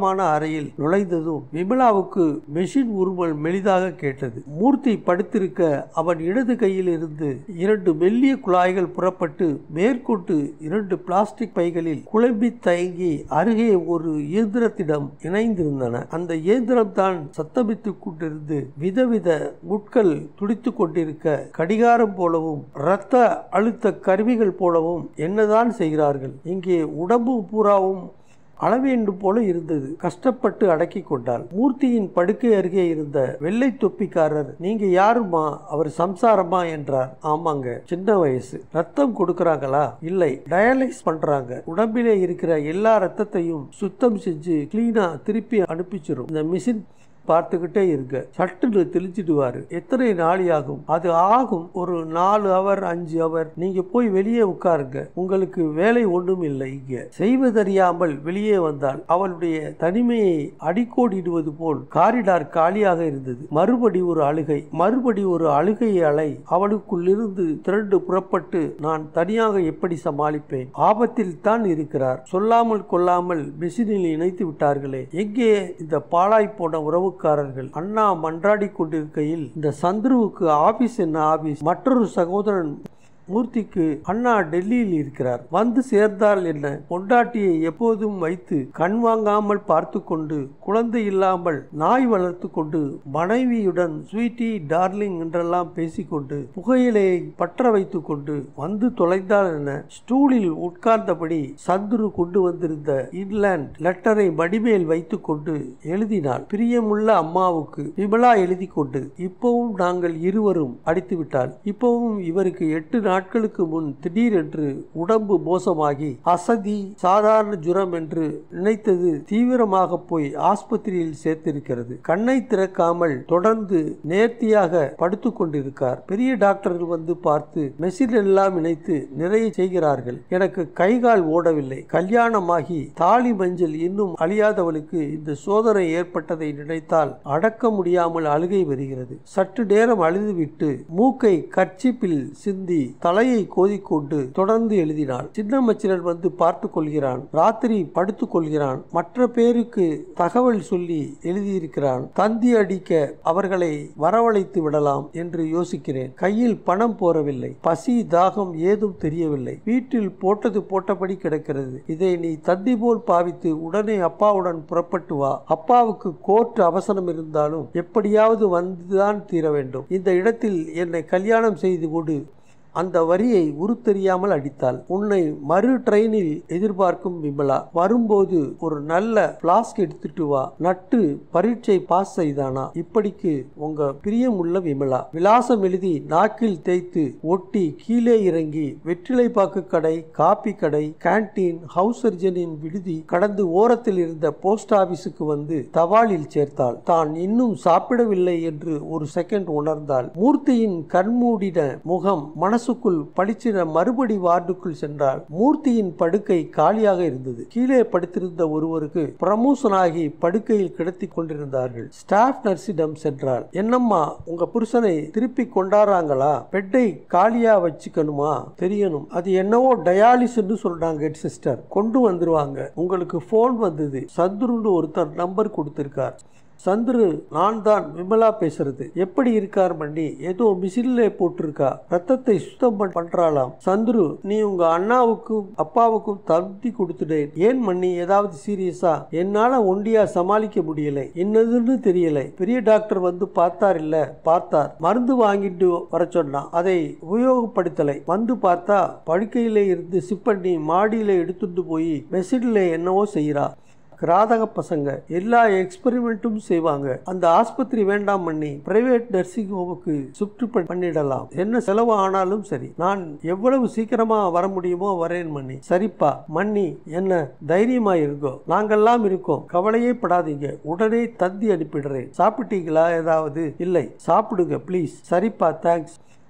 அறையில் நுழைந்ததும் விமலாவுக்கு மெஷின் உருமல் மெலிதாக கேட்டது மூர்த்தி படுத்திருக்க அவன் இடது கையில் இருந்து இரண்டு மெல்லிய குழாய்கள் புறப்பட்டு மேற்கொண்டு இரண்டு பிளாஸ்டிக் பைகளில் குழம்பி தயங்கி அருகே ஒரு இயந்திரத்திடம் இணைந்திருந்தன அந்த இயந்திரம் தான் சத்தமித்துக் கொண்டிருந்து விதவித முட்கள் துடித்துக் கொண்டிருக்க கடிகாரம் போலவும் இரத்த அழுத்த கருவிகள் போலவும் என்னதான் செய்கிறார்கள் இங்கே உடம்பு பூராவும் அளவேண்டும் போல இருந்தது கஷ்டப்பட்டு அடக்கி கொண்டாள் மூர்த்தியின் படுக்கை அருகே இருந்த வெள்ளை தொப்பிக்காரர் நீங்க யாருமா அவர் சம்சாரமா என்றார் ஆமாங்க சின்ன வயசு ரத்தம் கொடுக்கறாங்களா இல்லை டயாலிஸ் பண்றாங்க உடம்பிலே இருக்கிற எல்லா ரத்தத்தையும் சுத்தம் செஞ்சு கிளீனா திருப்பி அனுப்பிச்சிரும் இந்த மிஷின் பார்த்துக்கிட்டே இருங்க சட்டுன்னு தெளிச்சிடுவாரு எத்தனை நாளி ஆகும் அது ஆகும் ஒரு நாலு அவர் அஞ்சு அவர் நீங்க போய் வெளியே உட்காருங்க உங்களுக்கு வேலை ஒன்றும் இல்லை இங்க செய்வதறியாமல் வெளியே வந்தால் அவளுடைய தனிமையை அடிக்கோடிடுவது போல் காரிடார் காலியாக இருந்தது மறுபடி ஒரு அழுகை மறுபடி ஒரு அழுகை அலை அவளுக்குள் இருந்து திரண்டு புறப்பட்டு நான் தனியாக எப்படி சமாளிப்பேன் ஆபத்தில் தான் இருக்கிறார் சொல்லாமல் கொள்ளாமல் மிஷினில் இணைத்து விட்டார்களே எங்கே இந்த பாழாய் போன உறவுக்காரர்கள் அண்ணா மன்றாடி கொண்டிருக்கையில் இந்த சந்துருவுக்கு ஆபீஸ் என்ன ஆபீஸ் மற்றொரு சகோதரன் மூர்த்திக்கு அண்ணா டெல்லியில் இருக்கிறார் வந்து சேர்ந்தால் என்ன பொண்டாட்டியை எப்போதும் வைத்து கண் வாங்காமல் பார்த்து கொண்டு குழந்தை இல்லாமல் நாய் வளர்த்து கொண்டு மனைவியுடன் ஸ்வீட்டி டார்லிங் என்றெல்லாம் பேசிக்கொண்டு புகையிலையை பற்ற வைத்து கொண்டு வந்து தொலைந்தால் என்ன ஸ்டூலில் உட்கார்ந்தபடி சந்துரு கொண்டு வந்திருந்த இன்லேண்ட் லெட்டரை மடிமேல் வைத்து கொண்டு எழுதினாள் பிரியமுள்ள அம்மாவுக்கு விமலா எழுதி கொண்டு இப்பவும் நாங்கள் இருவரும் அடித்து விட்டால் இப்பவும் இவருக்கு எட்டு நாட்களுக்கு முன் திடீரென்று உடம்பு மோசமாகி அசதி சாதாரண ஜுரம் என்று நினைத்தது தீவிரமாக போய் ஆஸ்பத்திரியில் சேர்த்திருக்கிறது கண்ணை திறக்காமல் தொடர்ந்து நேர்த்தியாக படுத்துக் கொண்டிருக்கார் பெரிய டாக்டர்கள் வந்து பார்த்து மெஷின் எல்லாம் இணைத்து நிறைய செய்கிறார்கள் எனக்கு கைகால் ஓடவில்லை கல்யாணமாகி தாலி மஞ்சள் இன்னும் அழியாதவளுக்கு இந்த சோதனை ஏற்பட்டதை நினைத்தால் அடக்க முடியாமல் அழுகை வருகிறது சற்று நேரம் அழுதுவிட்டு மூக்கை கர்ச்சிப்பில் சிந்தி தலையை கோதிக்கொண்டு தொடர்ந்து எழுதினாள் சின்னமச்சிரன் வந்து பார்த்து கொள்கிறான் ராத்திரி படுத்துக் கொள்கிறான் மற்ற பேருக்கு தகவல் சொல்லி எழுதியிருக்கிறான் தந்தி அடிக்க அவர்களை வரவழைத்து விடலாம் என்று யோசிக்கிறேன் கையில் பணம் போறவில்லை பசி தாகம் ஏதும் தெரியவில்லை வீட்டில் போட்டது போட்டபடி கிடக்கிறது இதை நீ தந்தி போல் பாவித்து உடனே அப்பாவுடன் புறப்பட்டு வா அப்பாவுக்கு கோர்ட் அவசரம் இருந்தாலும் எப்படியாவது வந்துதான் தீர வேண்டும் இந்த இடத்தில் என்னை கல்யாணம் செய்து கொடு அந்த வரியை உருத்தெரியாமல் அடித்தாள் உன்னை மறு ட்ரெயினில் எதிர்பார்க்கும் விமலா வரும்போது ஒரு நல்ல பிளாஸ்க் எடுத்துட்டு வா நட்டு பரீட்சை பாஸ் செய்தானா இப்படிக்கு உங்க பிரியமுள்ள விமலா விலாசம் எழுதி நாக்கில் தேய்த்து ஒட்டி கீழே இறங்கி வெற்றிலை பாக்கு கடை காப்பி கடை கேண்டீன் ஹவுஸ் சர்ஜனின் விடுதி கடந்து ஓரத்தில் இருந்த போஸ்ட் ஆபீஸுக்கு வந்து தபாலில் சேர்த்தாள் தான் இன்னும் சாப்பிடவில்லை என்று ஒரு செகண்ட் உணர்ந்தாள் மூர்த்தியின் கண்மூடின முகம் மனசு மனசுக்குள் பளிச்சின மறுபடி வார்டுக்குள் சென்றால் மூர்த்தியின் படுக்கை காலியாக இருந்தது கீழே படுத்திருந்த ஒருவருக்கு பிரமோஷனாகி படுக்கையில் கிடத்தி கொண்டிருந்தார்கள் ஸ்டாஃப் நர்ஸிடம் சென்றால் என்னம்மா உங்க புருஷனை திருப்பி கொண்டாடுறாங்களா பெட்டை காலியா வச்சுக்கணுமா தெரியணும் அது என்னவோ டயாலிஸ்ன்னு சொல்றாங்க ஹெட் சிஸ்டர் கொண்டு வந்துருவாங்க உங்களுக்கு போன் வந்தது சந்துருன்னு ஒருத்தர் நம்பர் கொடுத்திருக்கார் சந்துரு நான் தான் விமலா பேசுறது எப்படி இருக்கார் மண்ணி ஏதோ மிஷின்ல போட்டிருக்கா ரத்தத்தை சுத்தம் பண்- பண்றாளாம் சந்துரு நீ உங்க அண்ணாவுக்கும் அப்பாவுக்கும் தந்தி கொடுத்துட்டேன் ஏன் மண்ணி ஏதாவது சீரியஸா என்னால ஒண்டியா சமாளிக்க முடியல என்னதுன்னு தெரியல பெரிய டாக்டர் வந்து பார்த்தார் இல்ல பார்த்தார் மருந்து வாங்கிட்டு வர சொன்னான் அதை உபயோகப்படுத்தலை வந்து பார்த்தா படுக்கையில இருந்து சிப் பண்ணி மாடியில எடுத்துட்டு போய் மெஷின்ல என்னவோ செய்யறா கிராதக பசங்க எல்லா எக்ஸ்பெரிமெண்ட்டும் செய்வாங்க அந்த ஆஸ்பத்திரி வேண்டாம் பண்ணி பிரைவேட் நர்சிங் ஹோமுக்கு ஷிஃப்ட் பண்ணிடலாம் என்ன செலவு ஆனாலும் சரி நான் எவ்வளவு சீக்கிரமா வர முடியுமோ வரேன் மண்ணி சரிப்பா மண்ணி என்ன தைரியமா இருக்கோ நாங்கெல்லாம் இருக்கோம் கவலையே படாதீங்க உடனே தந்தி அனுப்பிடுறேன் சாப்பிட்டீங்களா ஏதாவது இல்லை சாப்பிடுங்க ப்ளீஸ் சரிப்பா தேங்க்ஸ்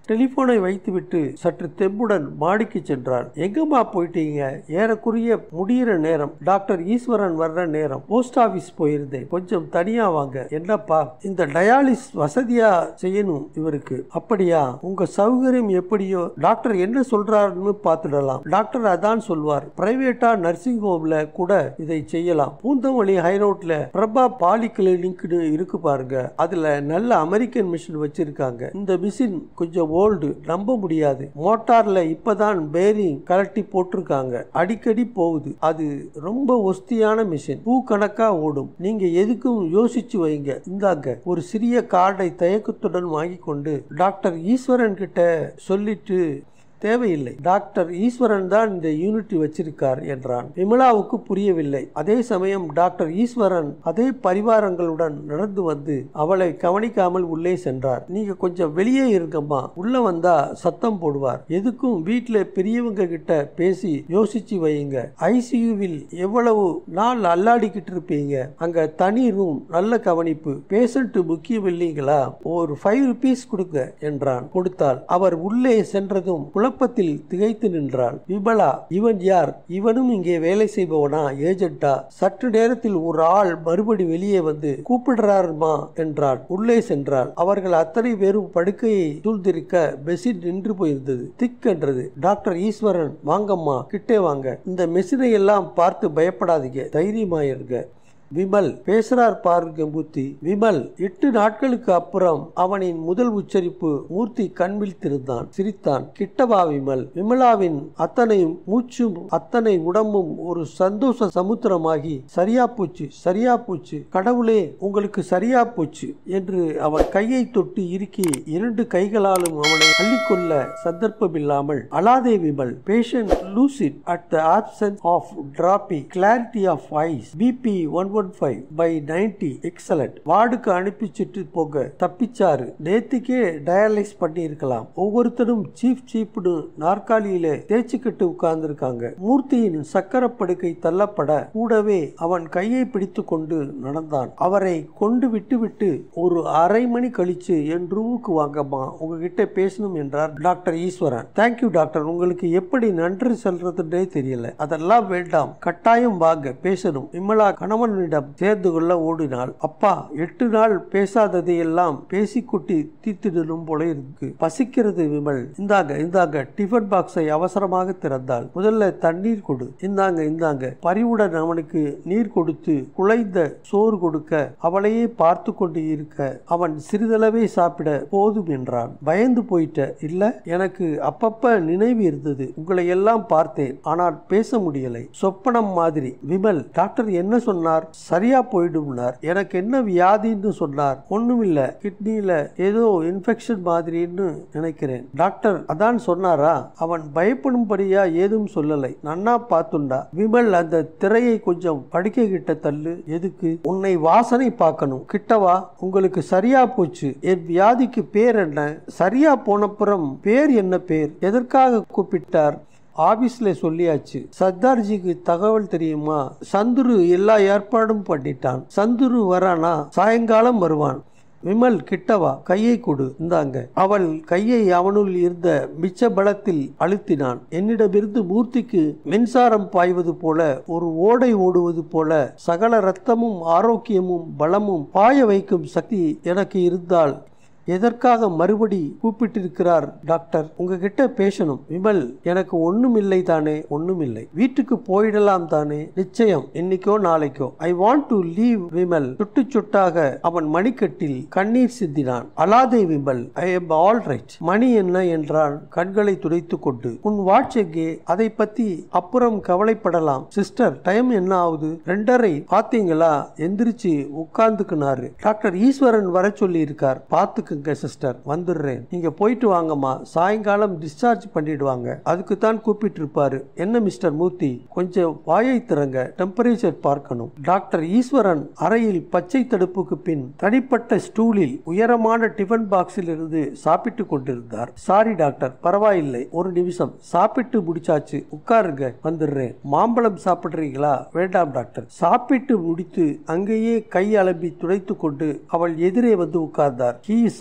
டெலிபோனை வைத்துவிட்டு சற்று தெம்புடன் மாடிக்கு சென்றாள் எங்கம்மா போயிட்டீங்க ஏறக்குறைய முடியிற நேரம் டாக்டர் ஈஸ்வரன் வர்ற நேரம் போஸ்ட் ஆபீஸ் போயிருந்தேன் கொஞ்சம் தனியா வாங்க என்னப்பா இந்த டயாலிஸ் வசதியா செய்யணும் இவருக்கு அப்படியா உங்க சௌகரியம் எப்படியோ டாக்டர் என்ன சொல்றாருன்னு பார்த்துடலாம் டாக்டர் அதான் சொல்வார் பிரைவேட்டா நர்சிங் ஹோம்ல கூட இதை செய்யலாம் பூந்தமல்லி ஹைரோட்ல பிரபா பாலி கிளினிக்னு இருக்கு பாருங்க அதுல நல்ல அமெரிக்கன் மிஷின் வச்சிருக்காங்க இந்த மிஷின் கொஞ்சம் ஓல்டு நம்ப முடியாது மோட்டார்ல இப்பதான் பேரிங் கலட்டி போட்டிருக்காங்க அடிக்கடி போகுது அது ரொம்ப ஒஸ்தியான மிஷின் பூ கணக்கா ஓடும் நீங்க எதுக்கும் யோசிச்சு வைங்க இந்தாங்க ஒரு சிறிய கார்டை தயக்கத்துடன் வாங்கி கொண்டு டாக்டர் ஈஸ்வரன் கிட்ட சொல்லிட்டு தேவையில்லை டாக்டர் ஈஸ்வரன் தான் இந்த யூனிட் வச்சிருக்கார் என்றான் விமலாவுக்கு புரியவில்லை அதே சமயம் டாக்டர் ஈஸ்வரன் அதே பரிவாரங்களுடன் நடந்து வந்து அவளை கவனிக்காமல் உள்ளே சென்றார் நீங்க கொஞ்சம் வெளியே இருக்கம்மா உள்ள வந்தா சத்தம் போடுவார் எதுக்கும் வீட்டுல பெரியவங்க கிட்ட பேசி யோசிச்சு வையுங்க ஐசியூவில் எவ்வளவு நாள் அல்லாடிக்கிட்டு இருப்பீங்க அங்க தனி ரூம் நல்ல கவனிப்பு பேஷண்ட் முக்கியம் இல்லைங்களா ஒரு ஃபைவ் ருபீஸ் கொடுங்க என்றான் கொடுத்தாள் அவர் உள்ளே சென்றதும் குழப்பத்தில் திகைத்து நின்றாள் விமலா இவன் யார் இவனும் இங்கே வேலை செய்பவனா ஏஜென்ட்டா சற்று நேரத்தில் ஒரு ஆள் மறுபடி வெளியே வந்து கூப்பிடுறாருமா என்றான் உள்ளே சென்றாள் அவர்கள் அத்தனை பேரும் படுக்கையை சூழ்ந்திருக்க பெசிட் நின்று போயிருந்தது திக்கென்றது டாக்டர் ஈஸ்வரன் வாங்கம்மா கிட்டே வாங்க இந்த மெஷினை எல்லாம் பார்த்து பயப்படாதீங்க தைரியமாயிருங்க விமல் பேசுறார் பாருங்க மூர்த்தி விமல் எட்டு நாட்களுக்கு அப்புறம் அவனின் முதல் உச்சரிப்பு மூர்த்தி கண்வில் திருந்தான் சிரித்தான் கிட்டவா விமல் விமலாவின் அத்தனை மூச்சும் அத்தனை உடம்பும் ஒரு சந்தோஷ சமுத்திரமாகி சரியா போச்சு சரியா போச்சு கடவுளே உங்களுக்கு சரியா போச்சு என்று அவன் கையை தொட்டு இறுக்கி இரண்டு கைகளாலும் அவனை அள்ளிக்கொள்ள சந்தர்ப்பமில்லாமல் அலாதே Vimal patient lucid at the absence of dropping clarity of eyes BP one one five by ninety excellent வார்டுக்கு அனுப்பிச்சிட்டு போக தப்பிச்சாரு நேத்துக்கே டயாலிஸ் பண்ணி இருக்கலாம் ஒவ்வொருத்தரும் சீப் சீப்னு நாற்காலியில தேய்ச்சிக்கிட்டு உட்கார்ந்து இருக்காங்க மூர்த்தியின் சக்கர படுக்கை தள்ளப்பட கூடவே அவன் கையை பிடித்து கொண்டு நடந்தான் அவரை கொண்டு விட்டு விட்டு ஒரு அரை மணி கழிச்சு என் ரூமுக்கு வாங்கம்மா உங்ககிட்ட பேசணும் என்றார் டாக்டர் ஈஸ்வரன் தேங்க்யூ டாக்டர் உங்களுக்கு எப்படி நன்றி சொல்றதுன்னே தெரியல அதெல்லாம் வேண்டாம் கட்டாயம் வாங்க பேசணும் விமலா கணவனிடம் சேர்ந்து கொள்ள ஓடினாள் அப்பா எட்டு நாள் பேசாததை எல்லாம் பேசிக்குட்டி தீர்த்திடணும் போல இருக்கு பசிக்கிறது விமல் இந்தாங்க இந்தாங்க டிஃபன் பாக்ஸை அவசரமாக திறந்தாள் முதல்ல தண்ணீர் கொடு இந்தாங்க இந்தாங்க பரிவுடன் அவனுக்கு நீர் கொடுத்து குலைந்த சோறு கொடுக்க அவளையே பார்த்து கொண்டு இருக்க அவன் சிறிதளவே சாப்பிட போதும் என்றான் பயந்து போயிட்ட இல்ல எனக்கு அப்பப்ப நினைவு இருந்தது உங்களை எல்லாம் பார்த்தேன் ஆனால் பேச முடியலை சொப்பனம் மாதிரி விமல் டாக்டர் என்ன சொன்னார் சரியா போயிடும்னார் எனக்கு என்ன வியாதின்னு சொன்னார் ஒண்ணுமில்ல கிட்னில ஏதோ இன்ஃபெக்ஷன் மாதிரின்னு நினைக்கிறேன் டாக்டர் அதான் சொன்னாரா அவன் பயப்படும்படியா ஏதும் சொல்லலை நன்னா பார்த்துண்டா விமல் அந்த திரையை கொஞ்சம் படுக்கை கிட்ட தள்ளு எதுக்கு உன்னை வாசனை பார்க்கணும் கிட்டவா உங்களுக்கு சரியா போச்சு என் வியாதிக்கு பேர் என்ன சரியா போனப்புறம் பேர் என்ன பேர் எதற்காக கூப்பிட்டார் ஆபீஸ்ல சொல்லியாச்சு சர்தார்ஜிக்கு தகவல் தெரியுமா சந்துரு எல்லா ஏற்பாடும் பண்ணிட்டான் சந்துரு வரானா சாயங்காலம் வருவான் விமல் கிட்டவா கையை கொடு இந்தாங்க அவள் கையை அவனுள் இருந்த மிச்ச பலத்தில் அழுத்தினான் என்னிடமிருந்து மூர்த்திக்கு மின்சாரம் பாய்வது போல ஒரு ஓடை ஓடுவது போல சகல ரத்தமும் ஆரோக்கியமும் பலமும் பாய வைக்கும் சக்தி எனக்கு இருந்தால் எதற்காக மறுபடி கூப்பிட்டிருக்கிறார் டாக்டர் உங்ககிட்ட பேசணும் விமல் எனக்கு ஒண்ணும் இல்லை தானே ஒண்ணும் இல்லை வீட்டுக்கு போயிடலாம் தானே நிச்சயம் இன்னைக்கோ நாளைக்கோ I want to leave Vimal சுட்டு சுட்டாக அவன் மணிக்கட்டில் கண்ணீர் சிந்தினான் அலாதே Vimal I am all right மணி என்ன என்றான் கண்களை துடைத்து கொண்டு உன் வாட்ச் எங்கே அதை பத்தி அப்புறம் கவலைப்படலாம் சிஸ்டர் டைம் என்ன ஆகுது ரெண்டரை பாத்தீங்களா எந்திரிச்சு உட்கார்ந்துக்குனாரு டாக்டர் ஈஸ்வரன் வர சொல்லி இருக்கார் பாத்துக்குங்க சிஸ்டர் வந்துடுறேன் நீங்க போயிட்டு வாங்கம்மா சாயங்காலம் டிஸ்சார்ஜ் பண்ணிடுவாங்க அதுக்கு தான் கூப்பிட்டு இருப்பாரு என்ன மிஸ்டர் மூர்த்தி கொஞ்சம் வாயை திறங்க டெம்பரேச்சர் பார்க்கணும் டாக்டர் ஈஸ்வரன் அறையில் பச்சை தடுப்புக்கு பின் தனிப்பட்ட ஸ்டூலில் உயரமான டிஃபன் பாக்ஸில் இருந்து சாப்பிட்டு கொண்டிருந்தார் சாரி டாக்டர் பரவாயில்லை ஒரு நிமிஷம் சாப்பிட்டு முடிச்சாச்சு உட்காருங்க வந்துடுறேன் மாம்பழம் சாப்பிடுறீங்களா வேண்டாம் டாக்டர் சாப்பிட்டு முடித்து அங்கேயே கை அலம்பி துடைத்து கொண்டு அவள் எதிரே வந்து உட்கார்ந்தார் ஹீ இஸ்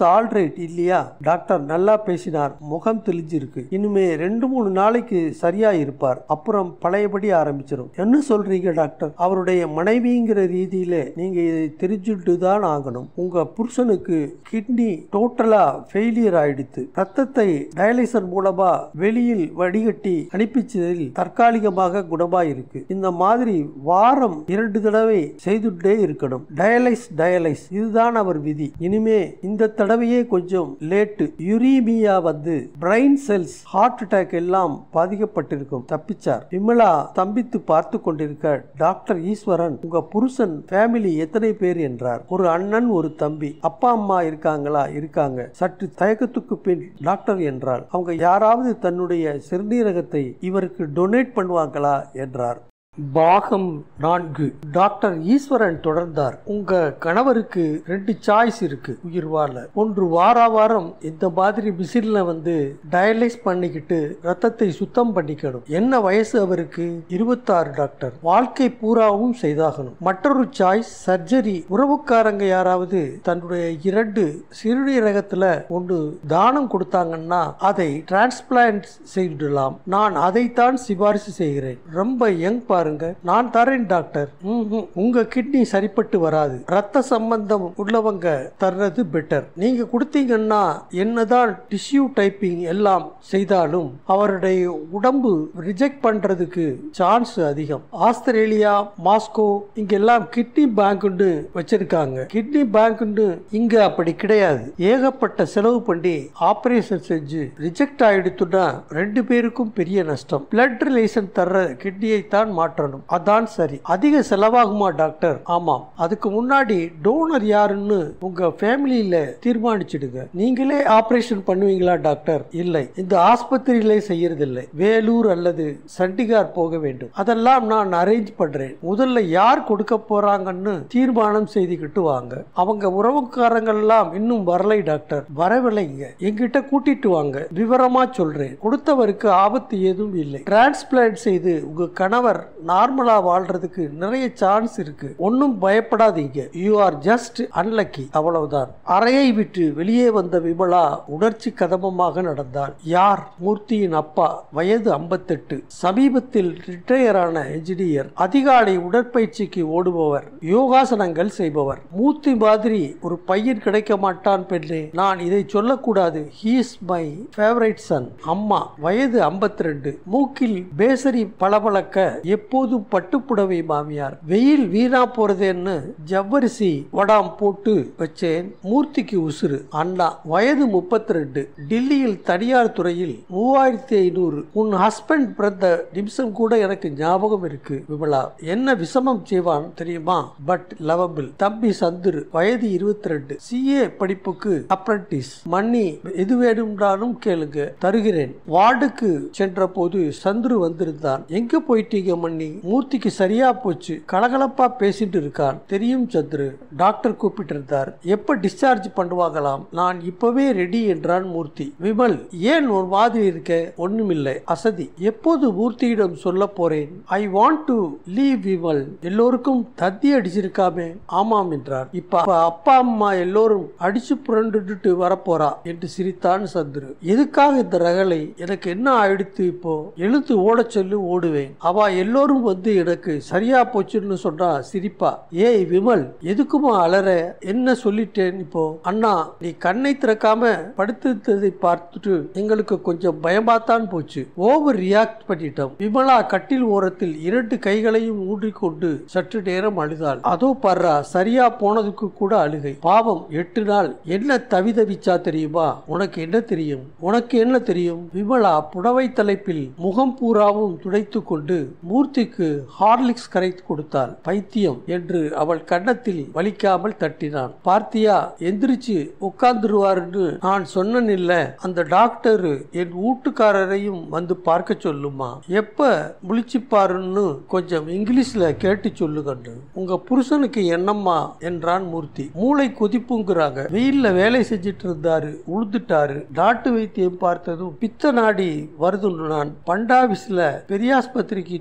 ஆல்ரைட் இல்லையா டாக்டர் நல்லா பேசினார் முகம் தெளிஞ்சிருக்கு இனிமே ரெண்டு மூணு நாளைக்கு சரியா இருப்பார் அப்புறம் பழையபடி ஆரம்பிச்சிடும் என்ன சொல்றீங்க டாக்டர் அவருடைய மனைவிங்கிற ரீதியில நீங்க இதை தெரிஞ்சுட்டு தான் ஆகணும் உங்க புருஷனுக்கு கிட்னி டோட்டலா ஃபெயிலியர் ஆயிடுத்து ரத்தத்தை டயாலிசர் மூலமா வெளியில் வடிகட்டி அனுப்பிச்சதில் தற்காலிகமாக குணமாயிருக்கு இந்த மாதிரி வாரம் இரண்டு தடவை செய்துட்டே இருக்கணும் டயலைஸ் டயலைஸ் இதுதான் அவர் விதி இனிமே இந்த தடவையே கொஞ்சம் லேட்டு யுரீமியா வந்து பிரெயின் செல்ஸ் ஹார்ட் அட்டாக் எல்லாம் பாதிக்கப்பட்டிருக்கும் தப்பிச்சார் விமலா தம்பித்து பார்த்து கொண்டிருக்க டாக்டர் ஈஸ்வரன் உங்க புருஷன் ஃபேமிலி எத்தனை பேர் என்றார் ஒரு அண்ணன் ஒரு தம்பி அப்பா அம்மா இருக்காங்களா இருக்காங்க சற்று தயக்கத்துக்கு பின் டாக்டர் என்றார் அவங்க யாராவது தன்னுடைய சிறுநீரகத்தை இவருக்கு டொனேட் பண்ணுவாங்களா என்றார் பாகம் நான்கு டாக்டர் ஈஸ்வரன் தொடர்ந்தார் உங்க கணவருக்கு ரெண்டு சாய்ஸ் இருக்கு உயிர் வாழ ஒன்று வார வாரம் இந்த மாதிரி மிஷின்ல வந்து டயலைஸ் பண்ணிக்கிட்டு ரத்தத்தை சுத்தம் பண்ணிக்கணும் என்ன வயசு அவருக்கு இருபத்தாறு டாக்டர் வாழ்க்கை பூராவும் செய்தாகணும் மற்றொரு சாய்ஸ் சர்ஜரி உறவுக்காரங்க யாராவது தன்னுடைய இரண்டு சிறுநீரகத்துல ஒன்று தானம் கொடுத்தாங்கன்னா அதை டிரான்ஸ்பிளான்ட் செய்துடலாம் நான் அதைத்தான் சிபாரிசு செய்கிறேன் ரொம்ப யங் பாருங்க நான் தரேன் டாக்டர் ம்ஹும். உங்க கிட்னி சரிப்பட்டு வராது ரத்த சம்பந்தம் உள்ளவங்க தர்றது பெட்டர் நீங்க கொடுத்தீங்கன்னா என்னதான் டிஷ்யூ டைப்பிங் எல்லாம் செய்தாலும் அவருடைய உடம்பு ரிஜெக்ட் பண்றதுக்கு சான்ஸ் அதிகம் ஆஸ்திரேலியா மாஸ்கோ இங்கெல்லாம் கிட்னி பேங்க்னு வச்சிருக்காங்க கிட்னி பேங்க்னு இங்க அப்படி கிடையாது ஏகப்பட்ட செலவு பண்ணி ஆபரேஷன் செஞ்சு ரிஜெக்ட் ஆயிடுத்துன்னா ரெண்டு பேருக்கும் பெரிய நஷ்டம் பிளட் ரிலேஷன் தர்ற கிட்னியை தான் மாற்றணும் அதான் சரி அதிக செலவாகுமா டாக்டர் ஆமாம் அதுக்கு முன்னாடி டோனர் யாருன்னு உங்க ஃபேமிலியில தீர்மானிச்சிடுங்க நீங்களே ஆபரேஷன் பண்ணுவீங்களா டாக்டர் இல்லை இந்த ஆஸ்பத்திரியிலே செய்யறதில்லை வேலூர் அல்லது சண்டிகார் போக வேண்டும் அதெல்லாம் நான் அரேஞ்ச் பண்றேன் முதல்ல யார் கொடுக்க போறாங்கன்னு தீர்மானம் செய்துக்கிட்டு வாங்க அவங்க உறவுக்காரங்க எல்லாம் இன்னும் வரலை டாக்டர் வரவில்லைங்க என்கிட்ட கூட்டிட்டு வாங்க விவரமா சொல்றேன் கொடுத்தவருக்கு ஆபத்து எதுவும் இல்லை டிரான்ஸ்பிளான்ட் செய்து உங்க கணவர் நார்மலா வாழ்றதுக்கு நிறைய சான்ஸ் இருக்கு ஒன்னும் பயப்படாதீங்க யூ ஆர் ஜஸ்ட் அன்லக்கி அவ்வளவுதான் அறையை விட்டு வெளியே வந்த விமலா உணர்ச்சி கதமமாக நடந்தாள் யார் மூர்த்தியின் அப்பா வயது 58 சமீபத்தில் ரிட்டையர் ஆன என்ஜினியர் அதிகாலை உடற்பயிற்சிக்கு ஓடுபவர் யோகாசனங்கள் செய்பவர் மூர்த்தி மாதிரி ஒரு பையன் கிடைக்க மாட்டான் பெண்ணே நான் இதை சொல்லக்கூடாது he is my favourite son அம்மா வயது 52 மூக்கில் பேசரி பளபளக்க எப்போதும் பட்டுப்புடவை மாமியார் வெயில் வீணா போறதேன்னு ஜவ்வரிசி வடாம் போட்டு வச்சேன் மூர்த்திக்கு உசுறு அண்ணா வயது 32 டில்லியில் தனியார் துறையில் மூவாயிரத்தி ஐநூறு உன் ஹஸ்பண்ட் பிறந்த நிமிஷம் கூட எனக்கு ஞாபகம் இருக்கு விமலா என்ன விஷமம் செய்வான் தெரியுமா பட் லவபிள் தம்பி சந்துரு வயது 22 சிஏ படிப்புக்கு அப்ரண்டிஸ் மன்னி எது வேணும்னாலும் கேளுங்க தருகிறேன் வார்டுக்கு சென்ற போது சந்துரு வந்திருந்தான் எங்க போயிட்டீங்க மன்னி மூர்த்திக்கு சரியா போச்சு கலகலப்பா பேசிட்டு இருக்கான் தெரியும் சந்துரு டாக்டர் கூப்பிட்டு இருந்தார் எப்ப டிஸ்சார்ஜ் பண்ணுவாங்களாம் நான் இப்பவே ரெடி என்றான் மூர்த்தி விமல் ஏன் ஒரு மாதிரி இருக்க ஒண்ணுமில்லை அசதி எப்போது மூர்த்தியிடம் சொல்ல போறேன் I want to leave Vimal எல்லோருக்கும் தத்தி அடிச்சிருக்காமே ஆமாம் என்றார் இப்ப அப்ப அப்பா அம்மா எல்லோரும் அடிச்சு புரண்டுட்டு வரப்போறா என்று சிரித்தான் சந்துரு எதுக்காக இந்த ரகலை எனக்கு என்ன ஆயிடுத்து இப்போ எழுத்து ஓடச் சொல்லி ஓடுவேன் அவ எல்லோரும் வந்து எனக்கு சரியா போச்சுன்னு சொன்னா சிரிப்பா ஏய் விமல் எதுக்குமா அலற என்ன சொல்லிட்டேன் இப்போ அண்ணா நீ கண்ணை திறக்காம படுத்திருந்ததை பார்த்துட்டு எங்களுக்கு கொஞ்சம் பயமாத்தான் போச்சு ஓவர் ரியாக்ட் பண்ணிட்டோம் விமலா கட்டில் ஓரத்தில் இரண்டு கைகளையும் ஊன்றிக்கொண்டு சற்று நேரம் அழுதாள் அதோ பாடுறா சரியா போனதுக்கு கூட அழுகை பாவம் எட்டு நாள் என்ன தவிதவிச்சா தெரியுமா உனக்கு என்ன தெரியும் உனக்கு என்ன தெரியும் விமலா புடவை தலைப்பில் முகம் பூராவும் துடைத்து கொண்டு மூர்த்திக்கு ஹார்லிக்ஸ் கரைத்து கொடுத்தாள் பைத்தியம் என்று அவள் கன்னத்தில் வலிக்காமல் தட்டினான் பார்த்தியா எந்திரிச்சு உட்கார்ந்துருவாருன்னு நான் சொன்னேன் இல்ல அந்த டாக்டர் என் வீட்டுக்காரரையும் வந்து பார்க்க சொல்லுமா எப்ப முழிச்சு பாருன்னு கொஞ்சம் இங்கிலீஷ்ல கேட்டு சொல்லுங்கன்னு உங்க புருஷனுக்கு என்னம்மா என்றான் மூர்த்தி மூளை கொதிப்புங்கிறாங்க வெயில்ல வேலை செஞ்சிட்டு இருந்தாரு உழுதுட்டாரு நாட்டு வைத்தியம் பார்த்ததும் பித்த நாடி வருதுன்னு நான் பண்டாவிஸ்ல பெரியாஸ்பத்திரிக்கு தூக்கிட்டு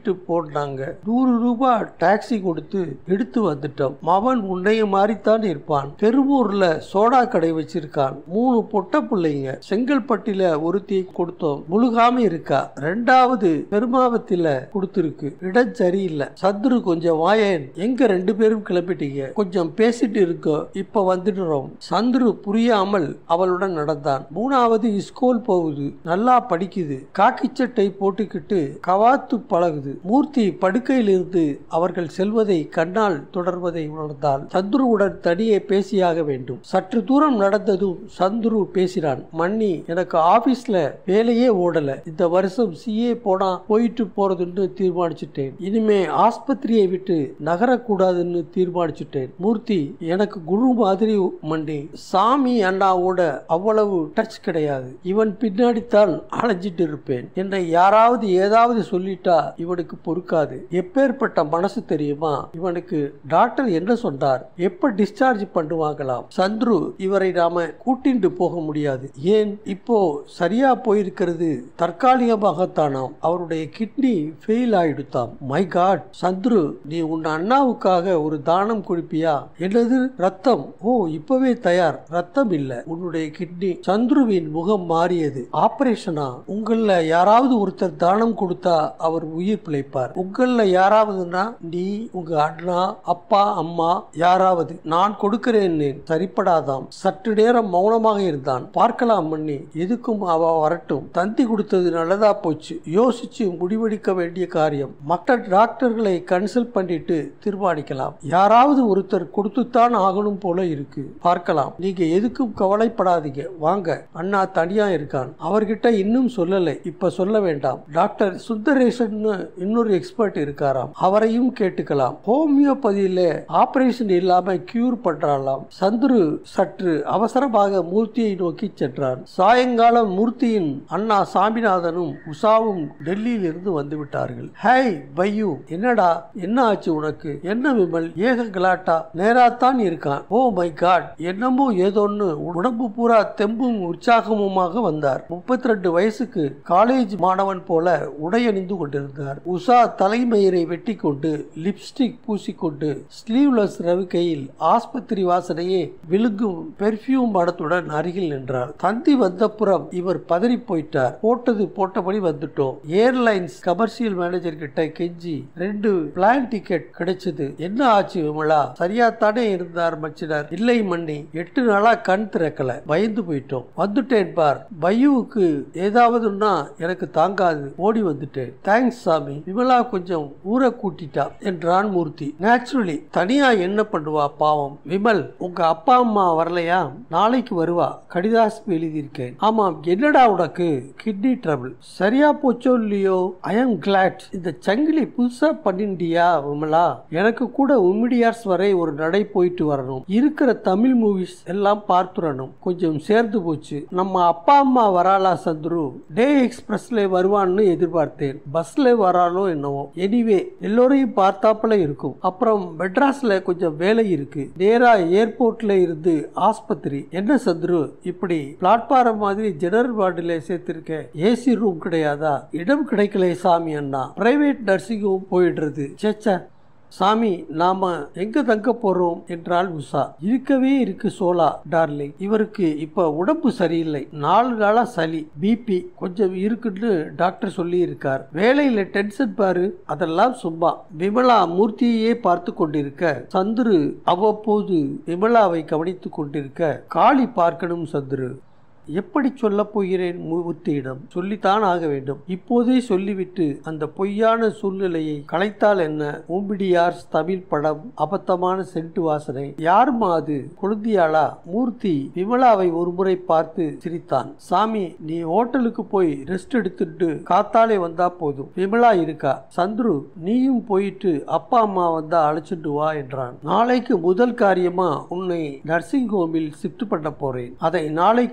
விட்டு போனாங்க நூறு ரூபாய் டாக்ஸி கொடுத்து எடுத்து வந்துட்டோம் மவன் உன்னைய மாதிரித்தான் இருப்பான் தெருவூர்ல சோடா கடை வச்சிருக்கான் மூணு பொட்ட பிள்ளைங்க செங்கல்பட்டில ஒருத்தி கொடுத்தோம் முழுகாம இருக்கா ரெண்டாவது பெருமாவத்தில கொடுத்துருக்கு இடம் சரியில்லை சந்துரு கொஞ்சம் வாயேன் எங்க ரெண்டு பேரும் கிளம்பிட்டீங்க கொஞ்சம் பேசிட்டு இருக்கோம் இப்ப வந்துடுறோம் சந்துரு புரியாமல் அவளுடன் நடந்தான் மூணாவது ஸ்கூல் போகுது நல்லா படிக்குது காக்கி சட்டை போட்டுக்கிட்டு கவாத்து பழகுது மூர்த்தி படுக்கையில் இருந்து அவர்கள் செல்வதை கண்ணால் தொடர்வதை உணர்ந்தால் சந்துருவுடன் தனியே பேசியாக வேண்டும் சற்று தூரம் நடந்ததும் சந்துரு பேசினான் மன்னி எனக்கு ஆபீஸ்ல வேலையே ஓடல இந்த வருஷம் சிஏ போனா போயிட்டு போறதுன்னு தீர்மானிச்சுட்டேன் இனிமே ஆஸ்பத்திரியை விட்டு நகரக்கூடாதுன்னு தீர்மானிச்சுட்டேன் மூர்த்தி எனக்கு குரு மாதிரி மண்டி சாமி அண்ணாவோட அவ்வளவு டச் கிடையாது இவன் பின்னாடித்தான் அலைஞ்சிட்டு இருப்பேன் என்னை யாராவது ஏதாவது சொல்லிட்டா இவனுக்கு பொறுக்காது எப்பேற்பட்ட மனசு தெரியுமா இவனுக்கு டாக்டர் என்ன சொன்னார் எப்ப டிஸ்சார்ஜ் பண்ணுவாங்களாம் சந்துரு இவரை நாம கூட்டிட்டு போக முடியாது ஏன் இப்போ சரியா போயிருக்கிறது தற்காலிகமாகத்தானாம் அவருடைய கிட்னி ஃபெயில் ஆயிடுத்தாம் மை காட் சந்துரு நீ உன் அண்ணாவுக்காக ஒரு தானம் கொடுப்பியா என்னது ரத்தம் ஓ இப்பவே தயார் ரத்தம் இல்ல உன்னுடைய கிட்னி சந்துருவின் முகம் மாறியது ஆபரேஷனா உங்கள யாராவது ஒருத்தர் தானம் கொடுத்தா அவர் உயிர் பிழைப்பார் உங்கள யாராவதுன்னா நீ உங்க அண்ணா அப்பா அம்மா யாராவது நான் கொடுக்கிறேன்னு சரிப்படாதாம் சற்று நேரம் மௌனமாக இருந்தான் பார்க்கலாம் மண்ணி எதுக்கும் அவ வரட்டும் தந்தி கொடுத்தது நல்லதா போச்சு யோசிச்சு முடிவெடுக்க வேண்டிய காரியம் மற்ற டாக்டர்களை கன்சல்ட் பண்ணிட்டு தீர்மானிக்கலாம் யாராவது ஒருத்தர் கொடுத்துத்தான் ஆகணும் போல இருக்கு பார்க்கலாம் நீங்க எதுக்கும் கவலைப்படாதீங்க வாங்க அண்ணா தனியா இருக்கான் அவர்கிட்ட இன்னும் சொல்லலை இப்ப சொல்ல வேண்டாம் டாக்டர் சுந்தரேசன் இன்னொரு எக்ஸ்பர்ட் இருக்காராம் அவரையும் கேட்டுக்கலாம் ஹோமியோபதியில ஆபரேஷன் இல்லாம கியூர் பண்றாளாம் சந்துரு சற்று அவசரமாக மூர்த்தியை நோக்கி சென்றான் சாயங்காலம் மூர்த்தியின் அண்ணா சாமிநாதனும் உஷாவும் டெல்லியில் இருந்து வந்து விட்டார்கள் ஹேய் பையு என்னடா என்ன ஆச்சு உனக்கு என்ன விமல் ஏக கலாட்டா நேராத்தான் இருக்கான் ஓ மை காட் என்னமோ ஏதோன்னு உடம்பு பூரா தெம்பும் உற்சாகமுமாக வந்தார் முப்பத்தி ரெண்டு வயசுக்கு காலேஜ் மாணவன் போல உடையணிந்து கொண்டிருந்தார் உஷா தலைமயிரை வெட்டி கொண்டு லிப்ஸ்டிக் பூசிக்கொண்டு ஸ்லீவ்லெஸ் ரவிக்கையில் ஆஸ்பத்திரி வாசனையே விழுங்கும் பெர்ஃபியூம் மடத்துடன் அருகில் நின்றார் தந்தி வந்தப்புறம் இவர் பதறி போயிட்டார் போட்டது போட்டபடி வந்துட்டோம் ஏர்லைன்ஸ் கமர்ஷியல் மேனேஜர் கிட்ட கெஞ்சி ரெண்டு பிளான் டிக்கெட் கிடைச்சது என்ன ஆச்சு விமலா சரியாத்தானே இருந்தார் மச்சினர் இல்லை மண்ணி எட்டு நாளா கண் திறக்கல பயந்து போயிட்டோம் வந்துட்டேன் பார் பையுவுக்கு ஏதாவதுன்னா எனக்கு தாங்காது ஓடி வந்துட்டேன் தேங்க்ஸ் சாமி விமலா கொஞ்சம் ஊரை கூட்டிட்டா என்றான் மூர்த்தி நேச்சுரலி தனியா என்ன பண்ணுவா பாவம் விமல் உங்க அப்பா அம்மா வரலையா நாளைக்கு வருவா கடிதாசம் எழுதியிருக்கேன் ஆமாம் என்னடா உனக்கு கிட்னி ட்ரபிள் சரியா போச்சோ இல்லையோ ஐ எம் கிளாட் இந்த சங்கிலி புதுசா பண்ணிண்டியா விமலா எனக்கு கூட உம்மிடியார்ஸ் வரை ஒரு நடை போயிட்டு வரணும் இருக்கிற தமிழ் மூவிஸ் எல்லாம் பார்த்துடணும் கொஞ்சம் சேர்ந்து போச்சு நம்ம அப்பா அம்மா வராளா சந்துரு டே எக்ஸ்பிரஸ்ல வருவான்னு எதிர்பார்த்தேன் பஸ்ல வரானோ என்னவோ எனிவே எல்லோரையும் பார்த்தாப்புல இருக்கும் அப்புறம் மெட்ராஸ்ல கொஞ்சம் வேலை இருக்கு நேரா ஏர்போர்ட்ல இருந்து ஆஸ்பத்திரி என்ன சந்துரு இப்படி பிளாட்பாரம் மாதிரி ஜெனரல் வார்டில் சேர்த்திருக்க ஏசி ரூம் கிடையாதா இடம் கிடைக்கல சாமி அண்ணா பிரைவேட் நர்சிங் ஹோம் போயிடுறது சேச்சா சாமி நாம எங்க தங்க போறோம் என்றாள் உஷா இருக்கவே இருக்கு சோலா டார்லிங் இவருக்கு இப்ப உடம்பு சரியில்லை நாலு நாளா சளி பிபி கொஞ்சம் இருக்குன்னு டாக்டர் சொல்லி இருக்கார் வேலையில டென்ஷன் பாரு அதெல்லாம் சும்மா விமலா மூர்த்தியையே பார்த்து கொண்டிருக்க சந்துரு அவ்வப்போது விமலாவை கவனித்துக் கொண்டிருக்க காளி பார்க்கணும் சந்துரு எப்படி சொல்லப் போகிறேன் மூர்த்தியிடம் சொல்லித்தான் ஆக வேண்டும் இப்போதே சொல்லிவிட்டு அந்த பொய்யான சூழ்நிலையை கலைத்தால் என்ன ஊம்பிடியார்ஸ் தமிழ் படம் அபத்தமான சென்ட்டு வாசனை யாருமா அது குழந்தையாளா மூர்த்தி விமலாவை ஒரு முறை பார்த்து சிரித்தான் சாமி நீ ஹோட்டலுக்கு போய் ரெஸ்ட் எடுத்துட்டு காத்தாலே வந்தா போதும் விமலா இருக்கா சந்துரு நீயும் போயிட்டு அப்பா அம்மா வந்தா அழைச்சிட்டு வா என்றான் நாளைக்கு முதல் காரியமா உன்னை நர்சிங் ஹோமில் ஷிஃப்ட் பண்ண போறேன் அதை நாளைக்கு யோசிக்க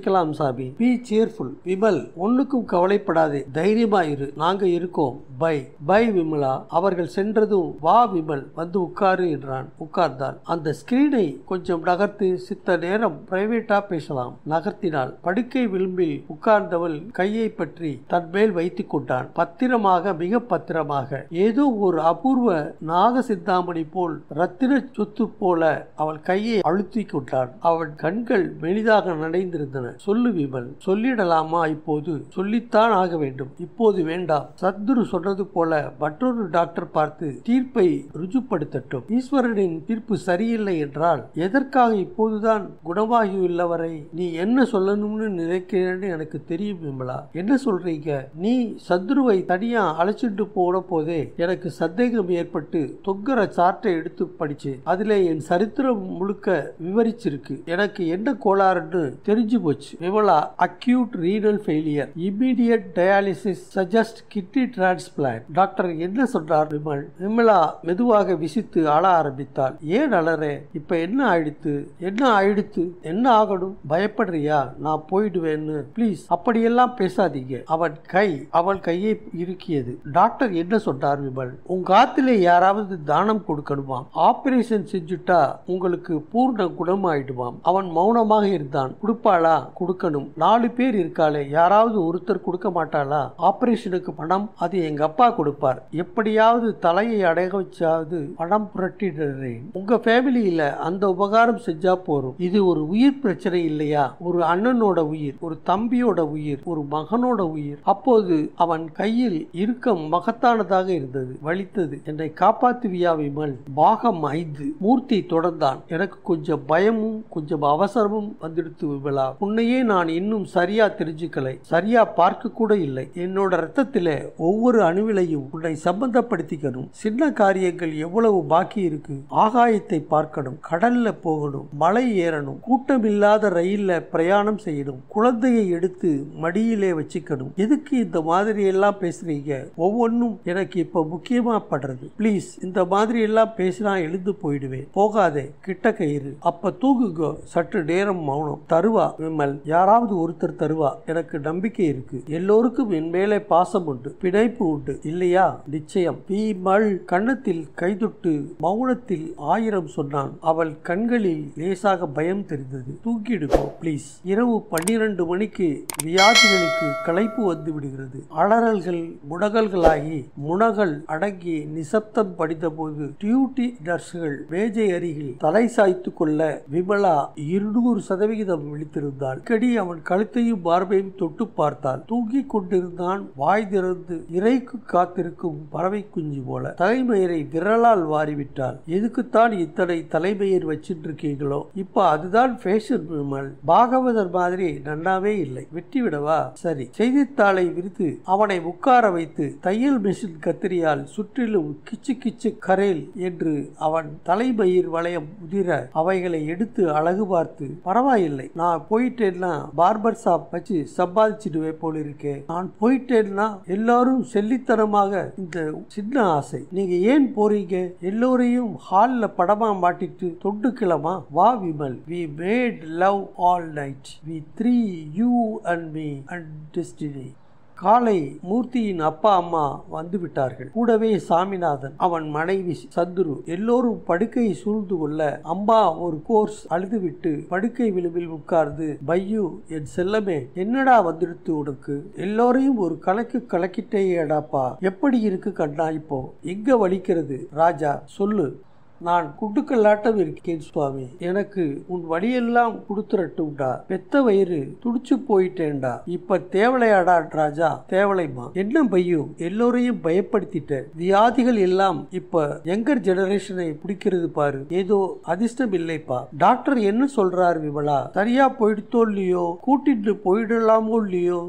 இருக்கலாம் சாமி பி சேர்ஃபுல் விமல் ஒண்ணுக்கும் கவலைப்படாதே தைரியமா இரு நாங்க இருக்கோம் பை பை விமலா அவர்கள் சென்றதும் வா விமல் வந்து உட்காரு என்றான் உட்கார்ந்தான் அந்த ஸ்கிரீனை கொஞ்சம் நகர்த்து சித்த நேரம் பிரைவேட்டா பேசலாம் நகர்த்தினாள் படுக்கை விளிம்பில் உட்கார்ந்தவள் கையை பற்றி தன் மேல் வைத்துக் கொண்டான் பத்திரமாக மிக பத்திரமாக ஏதோ ஒரு அபூர்வ நாக சிந்தாமணி போல் ரத்தின சொத்து போல அவள் கையை அழுத்தி கொண்டான் அவன் கண்கள் மெலிதாக நனைந்திருந்தன சொல்லு விமல் சொல்லிடலாமா இப்போது சொல்லித்தான் ஆக வேண்டும் இப்போது வேண்டாம் சத்குரு சொன்னது போல மற்றொரு டாக்டர் பார்த்து தீர்ப்பை ருஜுப்படுத்தட்டும் ஈஸ்வரனின் தீர்ப்பு சரியில்லை என்றால் எதற்காக இப்போதுதான் குணமாகியுள்ளவரை நீ என்ன சொல்லணும்னு நினைக்கிறேன்னு எனக்கு தெரியும் விமலா என்ன சொல்றீங்க நீ சத்ருவை தனியா அழைச்சிட்டு போன போதே எனக்கு சந்தேகம் ஏற்பட்டு தொங்குற சார்ட்டை எடுத்து படிச்சு அதுல என் சரித்திரம் முழுக்க விவரிச்சிருக்கு எனக்கு என்ன கோளாறுன்னு தெரிஞ்சு போச்சு Vimala acute renal failure immediate dialysis suggest kidney transplant doctor என்ன சொன்னார் விமல் விமலா மெதுவாக விசித்து அழ ஆரம்பித்தாள் ஏன் அலறே இப்ப என்ன ஆயிடுத்து என்ன ஆயிடுத்து என்ன ஆகணும் பயப்படுறியா நான் போயிடுவேன்னு ப்ளீஸ் அப்படியெல்லாம் பேசாதீங்க அவன் கை அவள் கையை இறுக்கியது டாக்டர் என்ன சொன்னார் விமல் உங்க ஆத்திலே யாராவது தானம் கொடுக்கணுமா ஆபரேஷன் செஞ்சுட்டா உங்களுக்கு பூர்ண குணமாயிடுவாம் அவன் மௌனமாக இருந்தான் கொடுப்பாளா கொடுக்கணும் நாலு பேர் இருக்காளே யாராவது ஒருத்தர் கொடுக்க மாட்டாளா ஆபரேஷனுக்கு பணம் அது எங்க அப்பா கொடுப்பார் எப்படியாவது தலையை அடைய வச்சாவது பணம் புரட்டிடுறேன் உங்க ஃபேமிலியில அந்த உபகாரம் செஞ்சா போறோம் இது ஒரு உயிர் பிரச்சனை இல்லையா ஒரு அண்ணனோட உயிர் ஒரு தம்பியோட உயிர் ஒரு மகனோட உயிர் அப்போது அவன் கையில் இறுக்கம் மகத்தானதாக இருந்தது வலித்தது என்னை காப்பாத்துவியா விமல் பாகம் ஐந்து மூர்த்தி தொடர்ந்தான் எனக்கு கொஞ்சம் பயமும் கொஞ்சம் அவசரமும் வந்துடுத்து விமலா உன்னையே நான் இன்னும் சரியா தெரிஞ்சுக்கலை சரியா பார்க்க கூட இல்லை என்னோட ரத்தத்தில ஒவ்வொரு அணுவிலையும் உன்னை சம்பந்தப்படுத்திக்கணும் சின்ன காரியங்கள் எவ்வளவு பாக்கி இருக்கு ஆகாயத்தை பார்க்கணும் கடல்ல போகணும் மலை ஏறணும் கூட்டம் இல்லாத ரயில்ல பிரயாணம் செய்யணும் குழந்தையை எடுத்து மடியிலே வச்சுக்கணும் எதுக்கு இந்த மாதிரி எல்லாம் பேசுறீங்க ஒவ்வொன்றும் எனக்கு இப்ப முக்கியமா படுறது ப்ளீஸ் இந்த மாதிரி எல்லாம் பேசினா எழுந்து போயிடுவேன் போகாதே கிட்ட கயிறு அப்ப தூங்குங்க சற்று நேரம் மௌனம் தருவா விமல் யாராவது ஒருத்தர் தருவா எனக்கு நம்பிக்கை இருக்கு எல்லோருக்கும் என் மேலே பாசம் உண்டு பிணைப்பு உண்டு இல்லையா நிச்சயம் விமல் கன்னத்தில் கைதொட்டு மௌனத்தில் ஆயிரம் சொன்னான் அவள் கண்களில் லேசாக பயம் தெரிந்தது தூங்கிடுங்கோ ப்ளீஸ் இரவு பன்னிரண்டு மணிக்கு வியாதிகளுக்கு களைப்பு வந்து விடுகிறது அலறல்கள் முடகல்களாகி முனகள் அடங்கி நிசப்தம் படித்தபோது டியூட்டி நர்ஸ்கள் மேஜை அருகில் தலை சாய்த்து கொள்ள விமலா இருநூறு சதவிகிதம் விழித்திருந்தாள் கடி அவன் கழுத்தையும் மார்பையும் தொட்டு பார்த்தாள் தூங்கிக் கொண்டிருந்தான் வாய் திறந்து இறைக்கு காத்திருக்கும் பறவை குஞ்சு போல தலைமயிரை விரலால் வாரிவிட்டாள் எதுக்குத்தான் இத்தனை தலைமயிர் வச்சிட்டு இருக்கீங்களோ இப்ப அதுதான் ஃபேஷன் விமல் பாகவதர் மாதிரி நன்னாவே இல்லை வெட்டி விடவா சரி செய்தித்தாளை விரித்து அவனை உட்கார வைத்து தையல் மிஷின் கத்திரியால் சுற்றிலும் கிச்சு கிச்சு கரேல் என்று அவன் தலைமயிர் வளையம் உதிர அவைகளை எடுத்து அழகு பார்த்து பரவாயில்லை நான் போயிட்டேன்னா பார்பர் ஷாப் வச்சு சம்பாதிச்சிடுவேன் போல இருக்கே நான் போயிட்டேன்னா எல்லாரும் செல்லித்தனமாக இந்த சின்ன ஆசை நீங்க ஏன் போறீங்க எல்லோரையும் ஹால்ல படமா மாட்டிட்டு தொண்டுக்கிழமா வா Vimal we made love all night we three you and me and destiny காலை மூர்த்தியின் அப்பா அம்மா வந்து விட்டார்கள் கூடவே சாமிநாதன் அவன் மனைவி சந்துரு எல்லோரும் படுக்கையை சூழ்ந்து கொள்ள அம்பா ஒரு கோர்ஸ் அழுதுவிட்டு படுக்கை விளிம்பில் உட்கார்ந்து பையு என் செல்லமே என்னடா வந்துடுத்து உனக்கு எல்லோரையும் ஒரு கலக்கு கலக்கிட்டேயேடாப்பா எப்படி இருக்கு கண்ணா இப்போ எங்க வலிக்கிறது ராஜா சொல்லு நான் குட்டுக்கல்லாட்டம் இருக்கேன் சுவாமி எனக்கு உன் வழியெல்லாம் கொடுத்துரட்டும்டா பெத்த வயிறு துடிச்சு போயிட்டேன்டா இப்ப தேவலையாடா ராஜா தேவலைமா என்ன பையும் எல்லோரையும் பயப்படுத்திட்ட வியாதிகள் எல்லாம் இப்ப யங்கர் ஜெனரேஷனை பிடிக்கிறது பாரு ஏதோ அதிர்ஷ்டம் இல்லைப்பா டாக்டர் என்ன சொல்றாரு விமலா சரியா போயிடுத்தோ இல்லையோ கூட்டிட்டு போயிடலாமோ இல்லையோ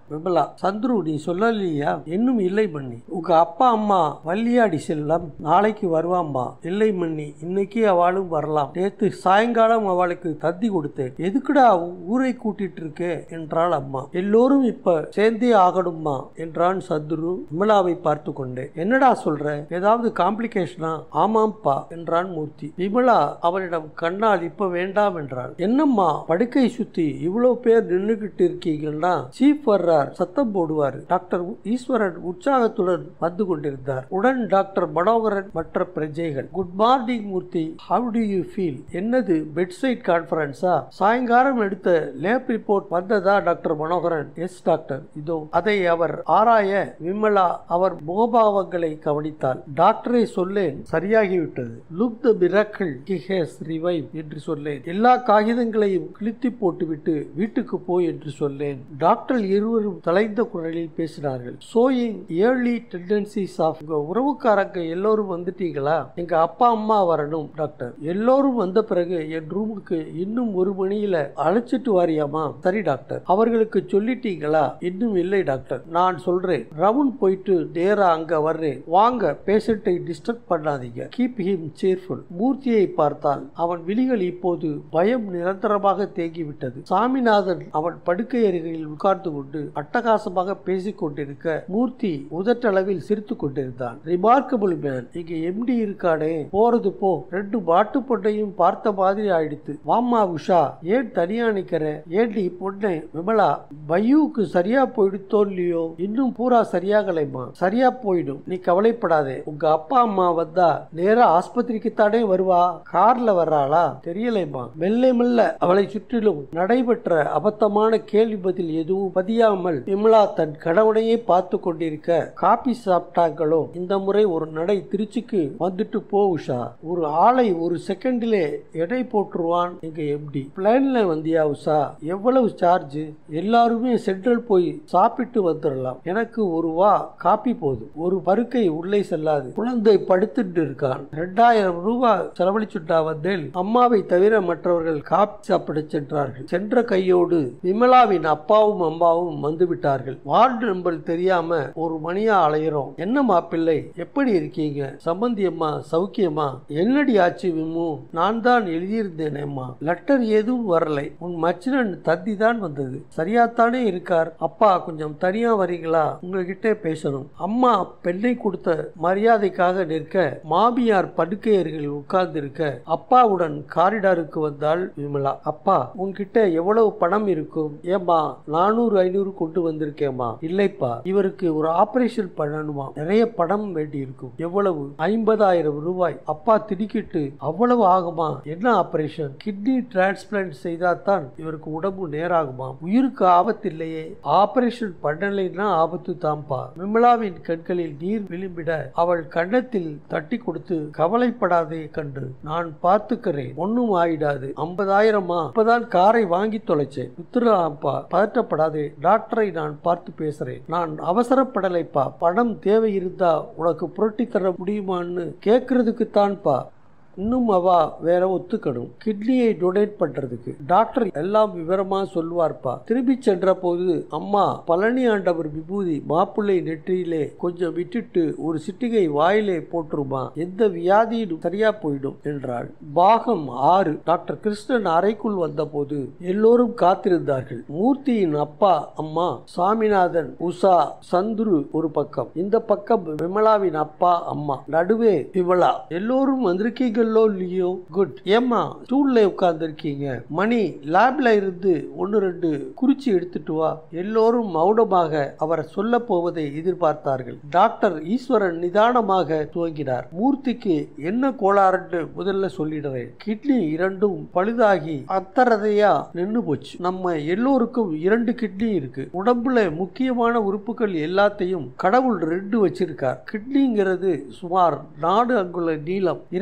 விமலா சந்துரு நீ சொல்லலையா இன்னும் இல்லை மண்ணி உங்க அப்பா அம்மா வள்ளியாடி செல்லம் நாளைக்கு வருவாம்மா இல்லை மண்ணி இன்னைக்கு அவளும் வரலாம் நேத்து சாயங்காலம் அவளுக்கு தந்தி கொடுத்தேன் எதுக்குடா ஊரை கூட்டிட்டு இருக்கே என்றாள் அம்மா எல்லோரும் இப்ப சேர்ந்தே ஆகணும்மா என்றான் சந்துரு விமலாவை பார்த்து கொண்டே என்னடா சொல்ற ஏதாவது காம்ப்ளிகேஷனா ஆமாம்ப்பா என்றான் மூர்த்தி விமலா அவனிடம் கண்ணால் இப்ப வேண்டாம் என்றாள் என்னம்மா படுக்கை சுத்தி இவ்வளவு பேர் நின்னுகிட்டு இருக்கீங்கன்னா சீஃப் வர்றார் சத்தம் போடுவார் டாக்டர் ஈஸ்வரன் உற்சாகத்துடன் வந்து கொண்டிருந்தார் உடன் டாக்டர் மனோகரன் மற்ற பிரஜைகள் good morning Murthy how do you feel என்னது பெட் சைட் கான்ஃபரன்ஸா சாயங்காலம் எடுத்த லேப் ரிப்போர்ட் வந்ததா டாக்டர் மனோகரன் எஸ் டாக்டர் இதோ அதை அவர் ஆராய விமலா அவர் முகபாவங்களை கவனித்தாள் டாக்டரை சொல்லேன் சரியாகிவிட்டது look the miracle he has revive என்று சொல்லேன் எல்லா காகிதங்களையும் கிழித்து போட்டுவிட்டு வீட்டுக்கு போய் என்று சொல்லேன் டாக்டர் இருவரும் தலைந்த குரலில் பேசினார்கள் சோயிங் ஏர்லி டெண்டன்சிஸ் ஆஃப் உங்க உறவுக்காரங்க எல்லோரும் வந்துட்டீங்களா எங்க அப்பா அம்மா வரணும் டாக்டர் எல்லோரும் வந்த பிறகு என் ரூமுக்கு இன்னும் ஒரு மணியில அழைச்சிட்டு வாரியாமா சரி டாக்டர் அவர்களுக்கு சொல்லிட்டீங்களா இன்னும் இல்லை டாக்டர் நான் சொல்றேன் ரவுண்ட் போயிட்டு நேரா அங்க வர்றேன் வாங்க பேஷண்ட்டை டிஸ்டர்ப் பண்ணாதீங்க கீப் ஹிம் சேர்ஃபுல் மூர்த்தியை பார்த்தால் அவன் விழிகள் இப்போது பயம் நிரந்தரமாக தேங்கிவிட்டது சாமிநாதன் அவன் படுக்கை அருகில் உட்கார்ந்து கொண்டு அட்டகாசமாக பேசிக் கொண்டிருக்க மூர்த்தி உதட்டளவில் சிரித்துக் கொண்டிருந்தான் ரிமார்க்கபிள் மேன் இங்க எம்டி இருக்கானே போறது போ ரெண்டு மாட்டு பொண்ணையும் பார்த்த மாதிரி ஆயிடுத்து வாமா உஷா ஏன் தனியா நிக்கிற ஏண்டி பொண்ணே விமலா பையுக்கு சரியா போயிடுத்தோ இல்லையோ இன்னும் பூரா சரியாகலைமா சரியா போயிடும் நீ கவலைப்படாதே உங்க அப்பா அம்மா வந்தா நேரா ஆஸ்பத்திரிக்கு தானே வருவா கார்ல வர்றாளா தெரியலைமா மெல்ல மெல்ல அவளை சுற்றிலும் நடைபெற்ற அபத்தமான கேள்வி பதில் எதுவும் பதியாமல் விமலா தன் கணவனையே பார்த்து கொண்டிருக்க காபி சாப்பிட்டாங்களோ இந்த முறை ஒரு நடை திருச்சிக்கு வந்துட்டு போ உஷா ஒரு ஆளை ஒரு செகண்டிலே எடை போட்டுருவான் எங்க எம்டி பிளைன்ல வந்தியா உஷா எவ்வளவு சார்ஜ் எல்லாருமே சென்ட்ரல் போய் சாப்பிட்டு வந்துடலாம் எனக்கு ஒரு வா காப்பி போதும் ஒரு பருக்கை உள்ளே செல்லாது குழந்தை படுத்துட்டு இருக்கான் ரெண்டாயிரம் ரூபாய் செலவழிச்சுட்டா வந்தேன் அம்மாவை தவிர மற்றவர்கள் காப்பி சாப்பிட சென்றார்கள் சென்ற கையோடு விமலாவின் அப்பாவும் அம்மாவும் வந்து விட்டார்கள் வார்டு நம்பர் தெரியாம ஒரு மணியா அலையிறோம் என்ன மாப்பிள்ளை எப்படி இருக்கீங்க சம்பந்தி அம்மா சௌக்கியமா என்னடி ஆச்சு விம்மு நான் தான் எழுதியிருந்தேனேம்மா லெட்டர் எதுவும் வரலை உன் மச்சினன் தந்தி தான் வந்தது சரியாத்தானே இருக்கார் அப்பா கொஞ்சம் தனியா வரீங்களா உங்ககிட்ட பேசணும் அம்மா பெண்ணை கொடுத்த மரியாதைக்காக நிற்க மாமியார் படுக்கை அருகில் உட்கார்ந்து இருக்க அப்பாவுடன் காரிடாருக்கு வந்தாள் விமலா அப்பா உன்கிட்ட எவ்வளவு பணம் இருக்கும் ஏமா நானூறு ஐநூறு கொண்டு வந்திருக்கேம்மா இல்லைப்பா இவருக்கு ஒரு ஆபரேஷன் பண்ணணுமா நிறைய பணம் வேண்டி இருக்கும் எவ்வளவு ஐம்பதாயிரம் ரூபாய் அப்பா திடுக்கிட்டு அவ்வளவு ஆகுமா என்ன ஆபரேஷன் கிட்னி டிரான்ஸ்பிளான்ட் செய்தாதான் இவருக்கு உடம்பு நேராகுமா உயிருக்கு ஆபத்து இல்லையே ஆபரேஷன் பண்ணலைன்னா ஆபத்து தான்ப்பா விமலாவின் கண்களில் நீர் விளிம்பிட அவள் கன்னத்தில் தட்டி கொடுத்து கவலைப்படாதே கண்டு நான் பார்த்துக்கிறேன் ஒன்னும் ஆயிடாது ஐம்பதாயிரமா இப்பதான் காரை வாங்கி தொலைச்சேன் உத்தரப்பா பதட்டப்படாதே டாக்டரை நான் பார்த்து பேசுறேன் நான் அவசரப்படலைப்பா பணம் தேவை இருந்தா உனக்கு புரட்டி தர முடியுமான்னு கேட்கறதுக்கு தான்ப்பா இன்னும் அவா வேற ஒத்துக்கணும் கிட்னியை டொனேட் பண்றதுக்கு டாக்டர் எல்லாம் விவரமா சொல்லுவார்ப்பா திரும்பி சென்ற போது அம்மா பழனி ஆண்டவர் விபூதி மாப்பிள்ளை நெற்றியிலே கொஞ்சம் விட்டுட்டு ஒரு சிட்டிகை வாயிலே போட்டுருமா எந்த வியாதியும் சரியா போயிடும் என்றாள் பாகம் ஆறு டாக்டர் கிருஷ்ணன் அறைக்குள் வந்தபோது எல்லோரும் காத்திருந்தார்கள் மூர்த்தியின் அப்பா அம்மா சாமிநாதன் உஷா சந்துரு ஒரு பக்கம் இந்த பக்கம் விமலாவின் அப்பா அம்மா நடுவே விமலா எல்லோரும் வந்திருக்கீங்களோ இல்லையோ குட் ஏம்மா ஸ்டூல்ல உட்கார்ந்து இருக்கீங்க மணி லேப்ல இருந்து ஒன்னு ரெண்டு குறிச்சி எடுத்துட்டு வா எல்லோரும் மௌனமாக அவர் சொல்ல போவதை எதிர்பார்த்தார்கள் டாக்டர் ஈஸ்வரன் நிதானமாக துவங்கினார் மூர்த்திக்கு என்ன கோளாறுன்னு முதல்ல சொல்லிடுறேன் கிட்னி இரண்டும் பழுதாகி அத்தரதையா நின்னு போச்சு நம்ம எல்லோருக்கும் இரண்டு கிட்னி இருக்கு உடம்புல முக்கியமான உறுப்புகள் எல்லாத்தையும் கடவுள் ரெண்டு வச்சிருக்கார் கிட்னிங்கிறது சுமார் நாலு அங்குல நீளம் இரண்டு அங்குல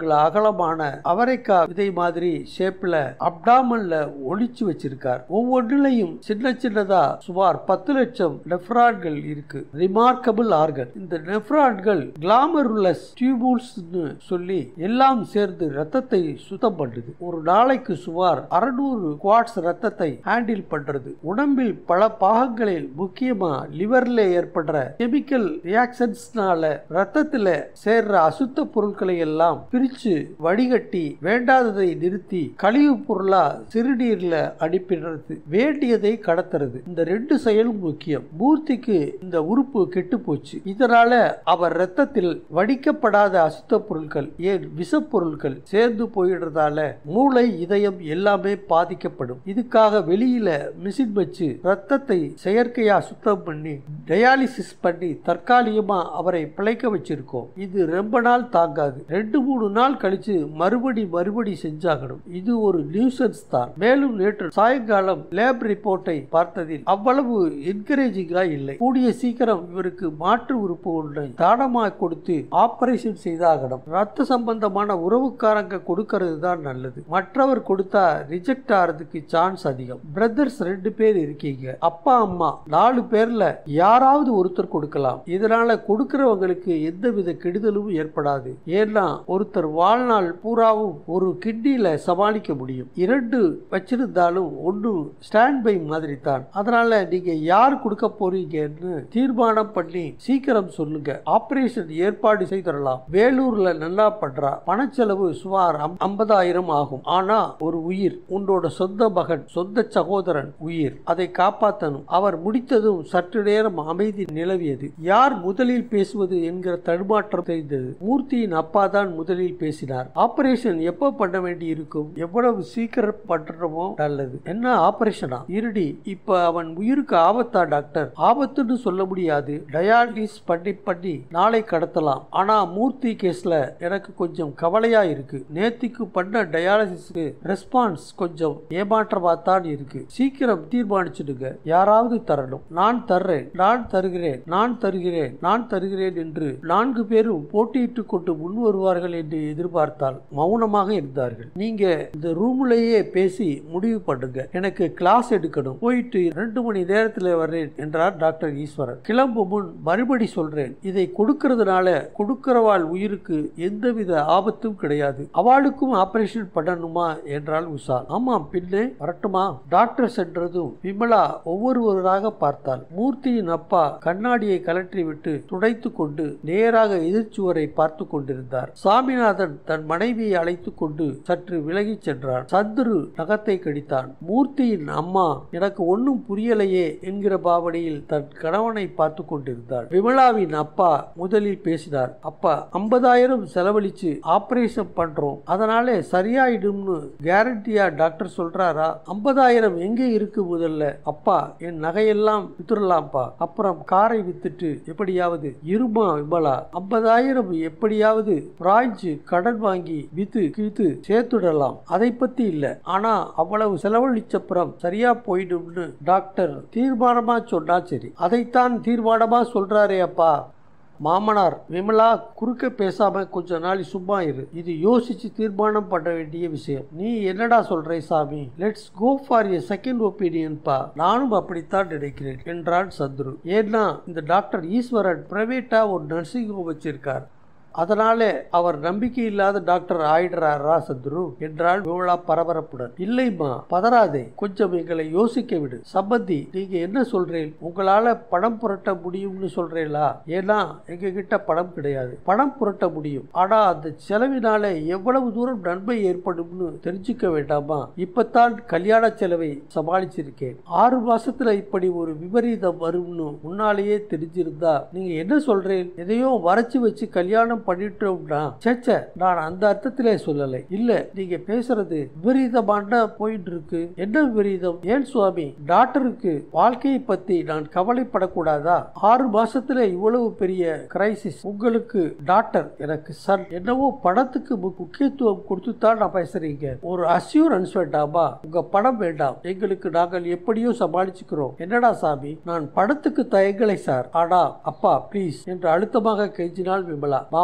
அவங்கள அகலமான அவரைக்காய் விதை மாதிரி ஷேப்ல அப்டாமன்ல ஒளிச்சு வச்சிருக்கார் ஒவ்வொன்றிலையும் சின்ன சின்னதா சுமார் பத்து லட்சம் நெஃப்ரான்கள் இருக்கு ரிமார்க்கபிள் ஆர்கன் இந்த நெஃப்ரான்கள் கிளாமருலஸ் டியூபூல்ஸ் சொல்லி எல்லாம் சேர்ந்து ரத்தத்தை சுத்தம் பண்ணுது ஒரு நாளைக்கு சுமார் அறுநூறு குவாட்ஸ் ரத்தத்தை ஹேண்டில் பண்றது உடம்பில் பல பாகங்களில் முக்கியமா லிவர்ல ஏற்படுற கெமிக்கல் ரியாக்ஷன்ஸ்னால ரத்தத்துல சேர்ற அசுத்த பொருட்களை எல்லாம் பிரிச்சு வடிகட்டி வேண்டாததை நிறுத்தி கழிவு பொருளா சிறுநீர்ல அனுப்பிடுறது வேண்டியதை கடத்துறது இந்த ரெண்டு செயலும் முக்கியம் மூர்த்திக்கு இந்த உறுப்பு கெட்டு போச்சு இதனால அவர் ரத்தத்தில் வடிக்கப்படாத அசுத்த பொருட்கள் ஏன் விஷப்பொருட்கள் சேர்ந்து போயிடுறதால மூளை இதயம் எல்லாமே பாதிக்கப்படும் இதுக்காக வெளியில மிஷின் வச்சு ரத்தத்தை செயற்கையா சுத்தம் பண்ணி டயாலிசிஸ் பண்ணி தற்காலிகமா அவரை பிழைக்க வச்சிருக்கோம் இது ரொம்ப நாள் தாங்காது ரெண்டு மூணு நாள் கழிச்சு மறுபடி மறுபடி செஞ்சாகணும் இது ஒரு நியூசன்ஸ் தான் மேலும் நேற்று சாயங்காலம் லேப் ரிப்போர்ட்டை பார்த்ததில் அவ்வளவு என்கரேஜிங்கா இல்லை கூடிய சீக்கிரம் இவருக்கு மாற்று உறுப்பு ஒன்றை தானமாக கொடுத்து ஆபரேஷன் செய்தாகணும் ரத்த சம்பந்தமான உறவுக்காரங்க கொடுக்கறது தான் நல்லது மற்றவர் கொடுத்தா ரிஜெக்ட் ஆறதுக்கு சான்ஸ் அதிகம் பிரதர்ஸ் ரெண்டு பேர் இருக்கீங்க அப்பா அம்மா நாலு பேர்ல யாராவது ஒருத்தர் கொடுக்கலாம் இதனால கொடுக்கிறவங்களுக்கு எந்தவித கெடுதலும் ஏற்படாது ஏன்னா ஒருத்தர் வாழ்நாள் பூராவும் ஒரு கிட்னில சமாளிக்க முடியும் இரண்டு வச்சிருந்தாலும் ஒன்று ஸ்டாண்ட் பை மாதிரி தான் அதனால நீங்க யார் கொடுக்க போறீங்கன்னு தீர்மானம் பண்ணி சீக்கிரம் சொல்லுங்க ஆபரேஷன் ஏற்பாடு செய்திடலாம் வேலூர்ல நல்லா பண்றா பணச்செலவு சுமார் ஐம்பதாயிரம் ஆகும் ஆனா ஒரு உயிர் உன்னோட சொந்த மகன் சொந்த சகோதரன் உயிர் அதை காப்பாற்றணும் அவர் முடித்ததும் சற்று நேரம் அமைதி நிலவியது யார் முதலில் பேசுவது என்கிற தடுமாற்றம் தெரிந்தது மூர்த்தியின் அப்பா தான் முதலில் பேசினார் ஆபரேஷன் எப்போ பண்ண வேண்டி இருக்கும் எவ்வளவு சீக்கிரம் பண்றமோ நல்லது என்ன ஆபரேஷனா இருடி இப்ப அவன் உயிருக்கு ஆபத்தா டாக்டர் ஆபத்துன்னு சொல்ல முடியாது டயாலிசிஸ் பண்ணி பண்ணி நாளை கடத்தலாம் ஆனா மூர்த்தி கேஸ்ல எனக்கு கொஞ்சம் கவலையா இருக்கு நேத்திக்கு பண்ண டயாலிசிஸ்க்கு ரெஸ்பான்ஸ் கொஞ்சம் ஏமாற்றமா தான் இருக்கு சீக்கிரம் தீர்மானிச்சிடுங்க யாராவது தரணும் நான் தர்றேன் நான் தருகிறேன் நான் தருகிறேன் நான் தருகிறேன் என்று நான்கு பேரும் போட்டியிட்டு கொண்டு முன் வருவார்கள் என்று எதிர்பார்த்தால் மௌனமாக இருந்தார்கள் நீங்க இந்த ரூம்லயே பேசி முடிவு பண்ணுங்க எனக்கு கிளாஸ் எடுக்கணும் போயிட்டு ரெண்டு மணி நேரத்தில் வர்றேன் என்றார் டாக்டர் ஈஸ்வரன் கிளம்பும் முன் மறுபடி சொல்றேன் இதை கொடுக்கறதுனால கொடுக்கிறவாள் உயிருக்கு எந்தவித ஆபத்தும் கிடையாது அவளுக்கும் ஆபரேஷன் பண்ணணுமா என்றால் உஷா ஆமாம் பின்னே வரட்டுமா டாக்டர் சென்றதும் விமலா ஒவ்வொருவராக பார்த்தாள் மூர்த்தியின் அப்பா கண்ணாடியை கலற்றி விட்டு துடைத்து கொண்டு நேராக எதிர்ச்சுவரை பார்த்து கொண்டிருந்தார் சாமிநாதன் தன் மனைவியை அழைத்து கொண்டு சற்று விலகிச் சென்றான் சந்துரு நகத்தை கடித்தான் மூர்த்தியின் அம்மா எனக்கு ஒன்றும் புரியலையே என்கிற பாவனையில் தன் கணவனை பார்த்து கொண்டிருந்தார் விமலாவின் அப்பா முதலில் பேசினார் அப்பா ஐம்பதாயிரம் செலவழிச்சு ஆபரேஷன் பண்றோம் அதனால சரியாயிடும்னு கேரண்டியா டாக்டர் சொல்றாரா ஐம்பதாயிரம் எங்க இருக்கு முதல்ல அப்பா என் நகையெல்லாம் வித்துடலாம்ப்பா அப்புறம் காரை வித்துட்டு எப்படியாவது இருமா விமலா ஐம்பதாயிரம் எப்படியாவது ராய்ஞ்சு கடன் வாங்கி வித்து கிழித்து சேர்த்துடலாம் அதை பத்தி இல்ல ஆனா அவ்வளவு செலவழிச்சப்புறம் சரியா போயிடும்னு டாக்டர் தீர்மானமா சொன்னா சரி அதைத்தான் தீர்மானமா சொல்றாரே அப்பா மாமனார் விமலா குறுக்க பேசாம கொஞ்ச நாள் சும்மா இரு இது யோசிச்சு தீர்மானம் பண்ண வேண்டிய விஷயம் நீ என்னடா சொல்ற Sami let's go for a second opinion பா நானும் அப்படித்தான் நினைக்கிறேன் என்றான் சந்துரு ஏன்னா இந்த டாக்டர் ஈஸ்வரன் பிரைவேட்டா ஒரு நர்சிங் ஹோம் வச்சிருக்கார் அதனாலே அவர் நம்பிக்கை இல்லாத டாக்டர் ஆயிடுறாரா சந்துரு என்றால் விமலா பரபரப்புடன் இல்லைம்மா பதறாதே கொஞ்சம் எங்களை யோசிக்க விடு சம்பந்தி நீங்க என்ன சொல்றேன் உங்களால பணம் புரட்ட முடியும்னு சொல்றீங்களா ஏன்னா எங்க கிட்ட பணம் கிடையாது பணம் புரட்ட முடியும் ஆனா அந்த செலவினால எவ்வளவு தூரம் நன்மை ஏற்படும்னு தெரிஞ்சுக்க வேண்டாமா இப்பதான் கல்யாண செலவை சமாளிச்சிருக்கேன் ஆறு மாசத்துல இப்படி ஒரு விபரீதம் வரும்னு முன்னாலேயே தெரிஞ்சிருந்தா நீங்க என்ன சொல்றேன் எதையோ வரைச்சு வச்சு கல்யாணம் பண்ணிட்டோம்னா சேச்ச நான் அந்த அர்த்தத்திலே சொல்லலை இல்ல நீங்க பேசுறது விபரீதமான போயிட்டு இருக்கு என்ன விபரீதம் ஏன் சுவாமி டாக்டருக்கு வாழ்க்கையை பத்தி நான் கவலைப்படக்கூடாதா ஆறு மாசத்துல இவ்வளவு பெரிய கிரைசிஸ் உங்களுக்கு டாக்டர் எனக்கு சன் என்னவோ பணத்துக்கு மு- முக்கியத்துவம் கொடுத்து தான் நான் பேசுறீங்க ஒரு அசியூரன்ஸ் வேண்டாமா உங்க பணம் வேண்டாம் எங்களுக்கு நாங்கள் எப்படியோ சமாளிச்சுக்கிறோம் என்னடா சாமி நான் பணத்துக்கு தயங்கலை சார் ஆனா அப்பா ப்ளீஸ் என்று அழுத்தமாக கெஞ்சினாள் விமலா மாமா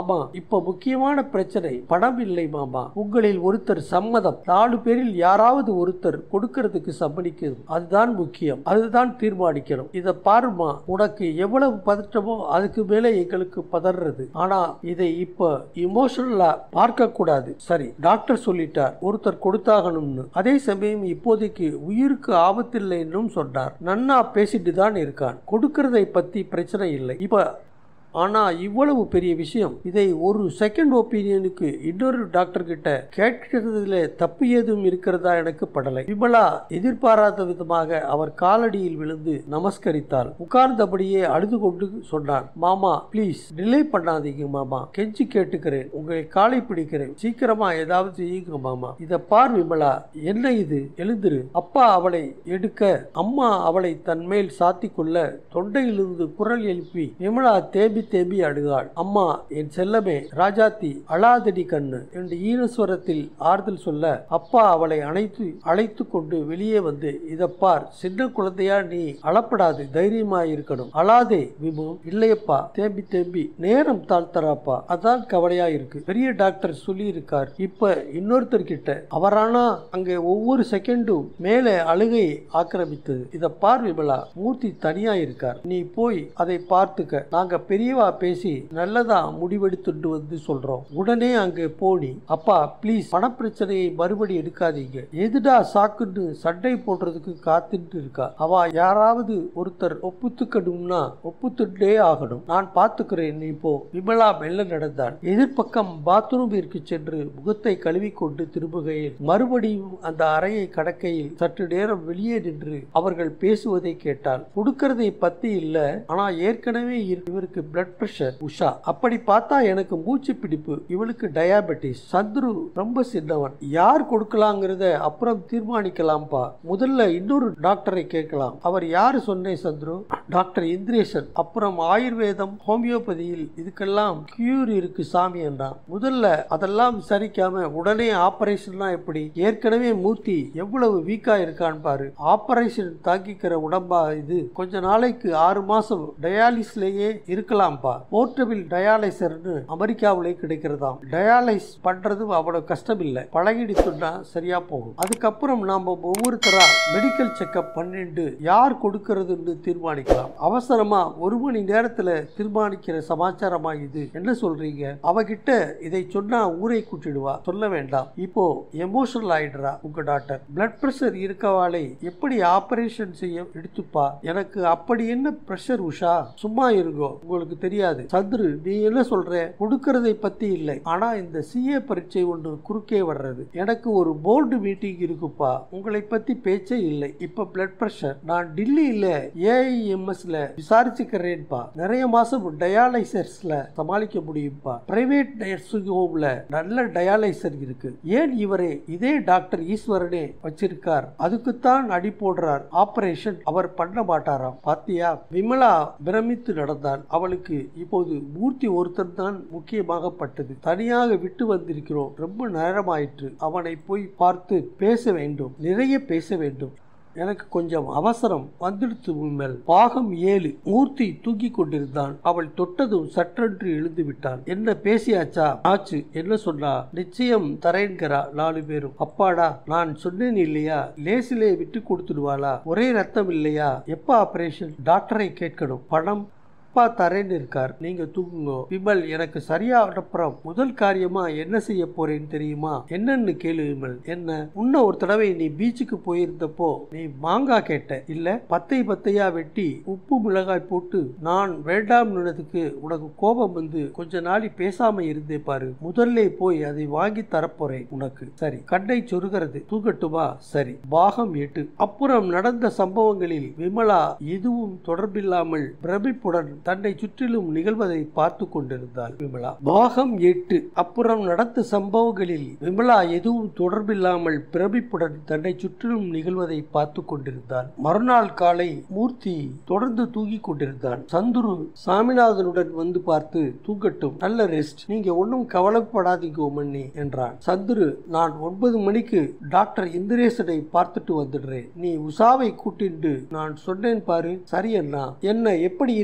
மாமா இப்ப முக்கியமான பிரச்சனை பணம் இல்லை மாமா உங்களில் ஒருத்தர் சம்மதம் நாலு பேரில் யாராவது ஒருத்தர் கொடுக்கறதுக்கு சம்மதிக்கணும் அதுதான் முக்கியம் அதுதான் தீர்மானிக்கணும் இத பாருமா உனக்கு எவ்வளவு பதற்றமோ அதுக்கு மேல எங்களுக்கு பதறது ஆனா இதை இப்ப இமோஷனலா பார்க்க கூடாது சரி டாக்டர் சொல்லிட்டார் ஒருத்தர் கொடுத்தாகணும்னு அதே சமயம் இப்போதைக்கு உயிருக்கு ஆபத்தில்லைன்னும் சொன்னார் நன்னா பேசிட்டு தான் இருக்கான் கொடுக்கறதை பத்தி பிரச்சனை இல்லை இப்ப ஆனா இவ்வளவு பெரிய விஷயம் இதை ஒரு செகண்ட் ஒப்பீனியனுக்கு இன்னொரு டாக்டர் கிட்ட கேட்கிறதுல தப்பு ஏதும் இருக்கிறதா எனக்கு படலை விமலா எதிர்பாராத விதமாக அவர் காலடியில் விழுந்து நமஸ்கரித்தாள் உட்கார்ந்தபடியே அழுது கொண்டு சொன்னான் மாமா ப்ளீஸ் டிலே பண்ணாதீங்க மாமா கெஞ்சி கேட்டுக்கிறேன் உங்களை காலை பிடிக்கிறேன் சீக்கிரமா ஏதாவது செய்யுங்க மாமா இத பார் விமலா என்ன இது எழுந்துரு அப்பா அவளை எடுக்க அம்மா அவளை தன் மேல் சாத்திக் கொள்ள தொண்டையிலிருந்து குரல் எழுப்பி விமலா தேம்பி தேம்பி அழுதாள் அம்மா என் செல்லமே ராஜாத்தி அழாதடி கண்ணு என்று ஈனஸ்வரத்தில் ஆறுதல் சொல்ல அப்பா அவளை அணைத்து அழைத்து கொண்டு வெளியே வந்து இதப்பார் சின்ன குழந்தையா நீ அழப்படாது தைரியமா இருக்கணும் அழாதே விமு இல்லையப்பா தேம்பி தேம்பி நேரம் தாழ்த்தராப்பா அதான் கவலையா இருக்கு பெரிய டாக்டர் சொல்லி இருக்கார் இப்ப இன்னொருத்தர் கிட்ட அவரானா அங்கே ஒவ்வொரு செகண்டும் மேலே அழுகை ஆக்கிரமித்தது இத பார் விமலா மூர்த்தி தனியா இருக்கார் நீ போய் அதை பார்த்துக்க நாங்க பெரியவா பேசி நல்லதா முடிவெடுத்துட்டு வந்து சொல்றோம் உடனே அங்கே போனி அப்பா ப்ளீஸ் பணப்பிரச்சனையை மறுபடி எடுக்காதீங்க எதுடா சாக்குன்னு சண்டை போடுறதுக்கு காத்துட்டு இருக்கா அவ யாராவது ஒருத்தர் ஒப்புத்துக்கணும்னா ஒப்புத்துட்டே ஆகணும் நான் பார்த்துக்கிறேன் நீ போ விமலா மெல்ல நடந்தான் எதிர்ப்பக்கம் பாத்ரூமிற்கு சென்று முகத்தை கழுவிக்கொண்டு திரும்புகையில் மறுபடியும் அந்த அறையை கடக்கையில் சற்று நேரம் வெளியே நின்று அவர்கள் பேசுவதை கேட்டாள் கொடுக்கறதை பத்தி இல்ல ஆனா ஏற்கனவே இரு- இவருக்கு பிளட் பிரஷர் உஷா அப்படி பார்த்தா எனக்கு மூச்சு பிடிப்பு இவளுக்கு டயாபெட்டிஸ் சந்துரு ரொம்ப சின்னவன் யார் கொடுக்கலாங்கிறத அப்புறம் தீர்மானிக்கலாம்ப்பா முதல்ல இன்னொரு டாக்டரை கேட்கலாம் அவர் யாரு சொன்னேன் சந்துரு டாக்டர் இந்திரேசன் அப்புறம் ஆயுர்வேதம் ஹோமியோபதியில் இதுக்கெல்லாம் கியூர் இருக்கு சாமி என்றான் முதல்ல அதெல்லாம் விசாரிக்காம உடனே ஆபரேஷன்னா எப்படி ஏற்கனவே மூர்த்தி எவ்வளவு வீக்கா இருக்கான்னு பாரு ஆபரேஷன் தாங்கிக்கிற உடம்பா இது கொஞ்ச நாளைக்கு ஆறு மாசம் டயாலிஸ்லயே இருக்கலாம்ப்பா போர்ட்டபிள் டயாலைசர்னு அமெரிக்காவிலே கிடைக்கிறதாம் டயாலைஸ் பண்றது அவ்வளவு கஷ்டம் இல்லை பழகிடுத்துன்னா சரியா போகும் அதுக்கப்புறம் நாம ஒவ்வொருத்தரா மெடிக்கல் செக்கப் பண்ணிட்டு யார் கொடுக்கறதுன்னு தீர்மானிக்கலாம் அவசரமா ஒரு மணி நேரத்துல தீர்மானிக்கிற சமாச்சாரமா இது என்ன சொல்றீங்க அவகிட்ட இதை சொன்னா ஊரை கூட்டிடுவா சொல்ல வேண்டாம் இப்போ எமோஷனல் ஆயிடுறா உங்க டாக்டர் பிளட் பிரஷர் இருக்கவாளை எப்படி ஆபரேஷன் செய்ய எடுத்துப்பா எனக்கு அப்படி என்ன பிரஷர் உஷா சும்மா இருங்கோ உங்களுக்கு தெரியாது சந்துரு நீ என்ன சொல்ற கொடுக்கறதை பத்தி இல்லை ஆனா இந்த சிஏ பரீட்சை ஒன்று குறுக்கே வர்றது எனக்கு ஒரு போர்டு மீட்டிங் இருக்குப்பா உங்களை பத்தி பேச்சே இல்லை இப்ப பிளட் பிரஷர் நான் டில்லியில ஏஐஎம்எஸ்ல விசாரிச்சுக்கிறேன்ப்பா நிறைய மாசம் டயாலைசர்ஸ்ல சமாளிக்க முடியும்ப்பா பிரைவேட் நர்சிங் ஹோம்ல நல்ல டயாலைசர் இருக்கு ஏன் இவரே இதே டாக்டர் ஈஸ்வரனே வச்சிருக்கார் அதுக்குத்தான் அடி போடுறார் ஆபரேஷன் அவர் பண்ண மாட்டாராம் பாத்தியா விமலா பிரமித்து நடந்தாள் அவளுக்கு இப்போது மூர்த்தி ஒருத்தன் தான் முக்கியமாகப்பட்டது தனியாக விட்டு வந்திருக்கிறோம் ரொம்ப நேரமாயிற்று அவனை போய் பார்த்து பேச வேண்டும் நிறைய பேச வேண்டும் எனக்கு கொஞ்சம் அவசரம் வந்துடுத்து உண்மையில் பாகம் ஏழு மூர்த்தி தூங்கிக் கொண்டிருந்தான் அவள் தொட்டதும் சற்றென்று எழுந்து விட்டான் என்ன பேசியாச்சா ஆச்சு என்ன சொன்னா நிச்சயம் தரேன்கிறா நாலு பேரும் அப்பாடா நான் சொன்னேன் இல்லையா லேசிலே விட்டு கொடுத்துடுவாளா ஒரே ரத்தம் இல்லையா எப்ப ஆபரேஷன் டாக்டரை கேட்கணும் பணம் அப்பா தரேன்னு இருக்கார் நீங்க தூங்குங்க விமல் எனக்கு சரியா அப்புறம் முதல் காரியமா என்ன செய்ய போறேன்னு தெரியுமா என்னன்னு கேளு விமல் என்ன உன்ன ஒரு தடவை நீ பீச்சுக்கு போயிருந்தப்போ நீ மாங்காய் கேட்ட இல்ல பத்தை பத்தையா வெட்டி உப்பு மிளகாய் போட்டு நான் வேண்டாம் நினைதுக்கு உனக்கு கோபம் வந்து கொஞ்ச நாளி பேசாம இருந்தே பாரு முதல்ல போய் அதை வாங்கி தரப்போறேன் உனக்கு சரி கண்ணை சொருகிறது தூக்கட்டுமா சரி பாகம் எட்டு அப்புறம் நடந்த சம்பவங்களில் விமலா எதுவும் தொடர்பில்லாமல் பிரமிப்புடன் தன்னை சுற்றிலும் நிகழ்வதை பார்த்து கொண்டிருந்தாள் விமலா பாகம் எட்டு அப்புறம் நடந்த சம்பவங்களில் விமலா எதுவும் தொடர்பில்லாமல் பிரமிப்புடன் தன்னை சுற்றிலும் நிகழ்வதை பார்த்து கொண்டிருந்தாள் மறுநாள் காலை மூர்த்தி தொடர்ந்து தூங்கிக் கொண்டிருந்தான் சந்துரு சாமிநாதனுடன் வந்து பார்த்து தூங்கட்டும் நல்ல ரெஸ்ட் நீங்க ஒன்றும் கவலைப்படாதீங்க மன்னி என்றான் சந்துரு நான் ஒன்பது மணிக்கு டாக்டர் இந்திரேசனை பார்த்துட்டு வந்துடுறேன் நீ உஷாவை கூட்டிண்டு நான் சொன்னேன் பாரு சரி அண்ணா என்ன எப்படி இருக்கான்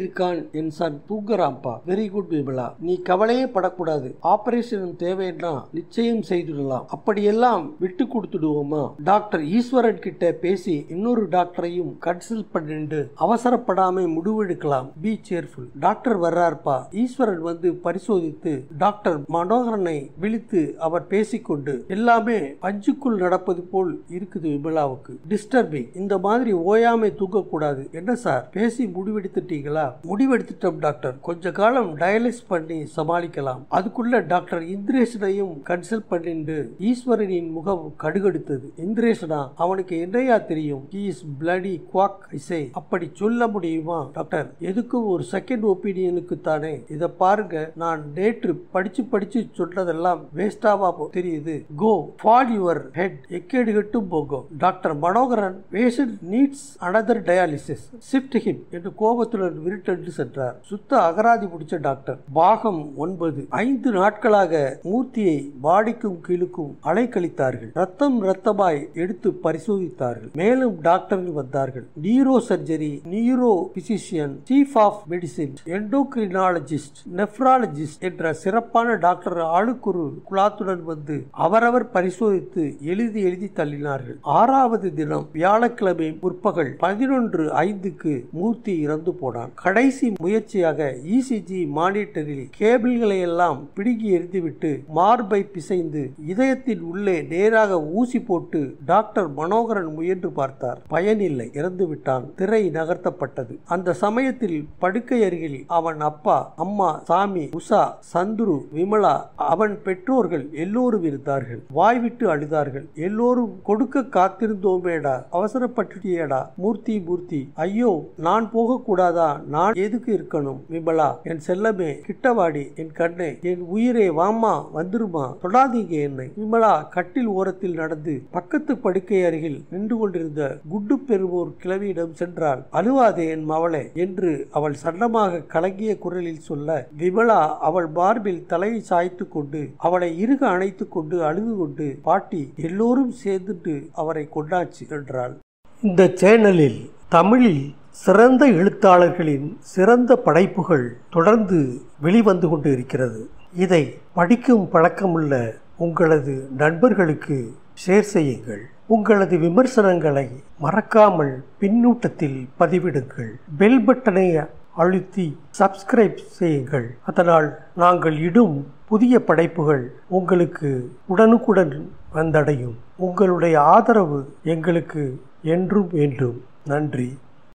என் சன் தூங்குறான்ப்பா வெரி குட் விமலா நீ கவலையே படக்கூடாது ஆபரேஷன் தேவைன்னா நிச்சயம் செய்துடலாம் அப்படியெல்லாம் விட்டு கொடுத்துடுவோமா டாக்டர் ஈஸ்வரன் கிட்ட பேசி இன்னொரு டாக்டரையும் கன்சல்ட் பண்ணிட்டு அவசரப்படாம முடிவெடுக்கலாம் பி சேர்ஃபுல் டாக்டர் வர்றார்ப்பா ஈஸ்வரன் வந்து பரிசோதித்து டாக்டர் மனோகரனை விழித்து அவர் பேசிக்கொண்டு எல்லாமே பஞ்சுக்குள் நடப்பது போல் இருக்குது விமலாவுக்கு டிஸ்டர்பிங் இந்த மாதிரி ஓயாமை தூங்கக்கூடாது என்ன சார் பேசி முடிவெடுத்துட்டீங்களா முடிவெடுத்துட்டோம் டாக்டர் கொஞ்ச காலம் டயலிஸ் பண்ணி சமாளிக்கலாம் அதுக்குள்ள டாக்டர் இந்திரேஷனையும் கன்சல்ட் பண்ணிட்டு ஈஸ்வரனின் முகம் கடுகெடுத்தது இந்திரேஷனா அவனுக்கு என்னையா தெரியும் இஸ் பிளடி குவாக் இசை அப்படி சொல்ல முடியுமா டாக்டர் எதுக்கும் ஒரு செகண்ட் ஒப்பீனியனுக்கு தானே இத பாருங்க நான் நேற்று படிச்சு படிச்சு சொன்னதெல்லாம் வேஸ்டாவா தெரியுது கோ ஃபால் யுவர் ஹெட் எக்கேடு கட்டும் போகும் doctor Manoharan patient needs another dialysis shift him என்று கோபத்துடன் விருட்டென்று சென்றார் சுத்த அகராதி முடிச்ச டாக்டர் பாகம் ஒன்பது ஐந்து நாட்களாக மூர்த்தியை பாடிக்கும் கீழுக்கும் அலைக்கழித்தார்கள் ரத்தம் ரத்தமாய் எடுத்து பரிசோதித்தார்கள் மேலும் டாக்டர்கள் வந்தார்கள் neuro surgery neuro physician chief of medicine endocrinologist nephrologist என்ற சிறப்பான டாக்டர் ஆளுக்குரு குலாத்துடன் வந்து அவரவர் பரிசோதித்து எழுதி எழுதி தள்ளினார்கள் ஆறாவது தினம் வியாழக்கிழமை முற்பகல் பதினொன்று ஐந்துக்கு மூர்த்தி இறந்து போனான் கடைசி முயற்சியாக இசிஜி மானிட்டரில் கேபிள்களை எல்லாம் பிடுங்கி எரிந்துவிட்டு மார்பை பிசைந்து இதயத்தின் உள்ளே நேராக ஊசி போட்டு டாக்டர் மனோகரன் முயன்று பார்த்தார் பயனில்லை இறந்து விட்டான் திரை நகர்த்தப்பட்டது அந்த சமயத்தில் படுக்கை அருகில் அவன் அப்பா அம்மா சாமி உஷா சந்துரு விமலா அவன் பெற்றோர்கள் எல்லோரும் இருந்தார்கள் வாய்விட்டு அழுதார்கள் எல்லோரும் கொடுக்க காத்திருந்தோமேடா அவசரப்பட்டுட்டியேடா மூர்த்தி மூர்த்தி ஐயோ நான் போக கூடாதா நான் எதுக்கு இருக்கணும் விமலா என் செல்லமே கிட்டவாடி என் கண்ணே என் உயிரே வாமா வந்துருமா தொடாதீங்க என்னை விமலா கட்டில் ஓரத்தில் நடந்து பக்கத்து படுக்கை அருகில் நின்று கொண்டிருந்த குண்டு பெறுவோர் கிழவியிடம் சென்றாள் அழுவாதே என் மவளே என்று அவள் சன்னமாக கலங்கிய குரலில் சொல்ல விமலா அவள் மார்பில் தலையை சாய்த்து கொண்டு அவளை இறுக அணைத்து கொண்டு அழுது கொண்டு பாட்டி எல்லோரும் சேர்ந்துட்டு அவரை கொண்டாச்சு என்றாள் இந்த சேனலில் தமிழில் சிறந்த எழுத்தாளர்களின் சிறந்த படைப்புகள் தொடர்ந்து வெளிவந்து கொண்டு இருக்கிறது இதை படிக்கும் பழக்கமுள்ள உங்களது நண்பர்களுக்கு ஷேர் செய்யுங்கள் உங்களது விமர்சனங்களை மறக்காமல் பின்னூட்டத்தில் பதிவிடுங்கள் பெல் பட்டனை அழுத்தி சப்ஸ்கிரைப் செய்யுங்கள் அதனால் நாங்கள் இடும் புதிய படைப்புகள் உங்களுக்கு உடனுக்குடன் வந்தடையும் உங்களுடைய ஆதரவு எங்களுக்கு என்றும் வேண்டும் நன்றி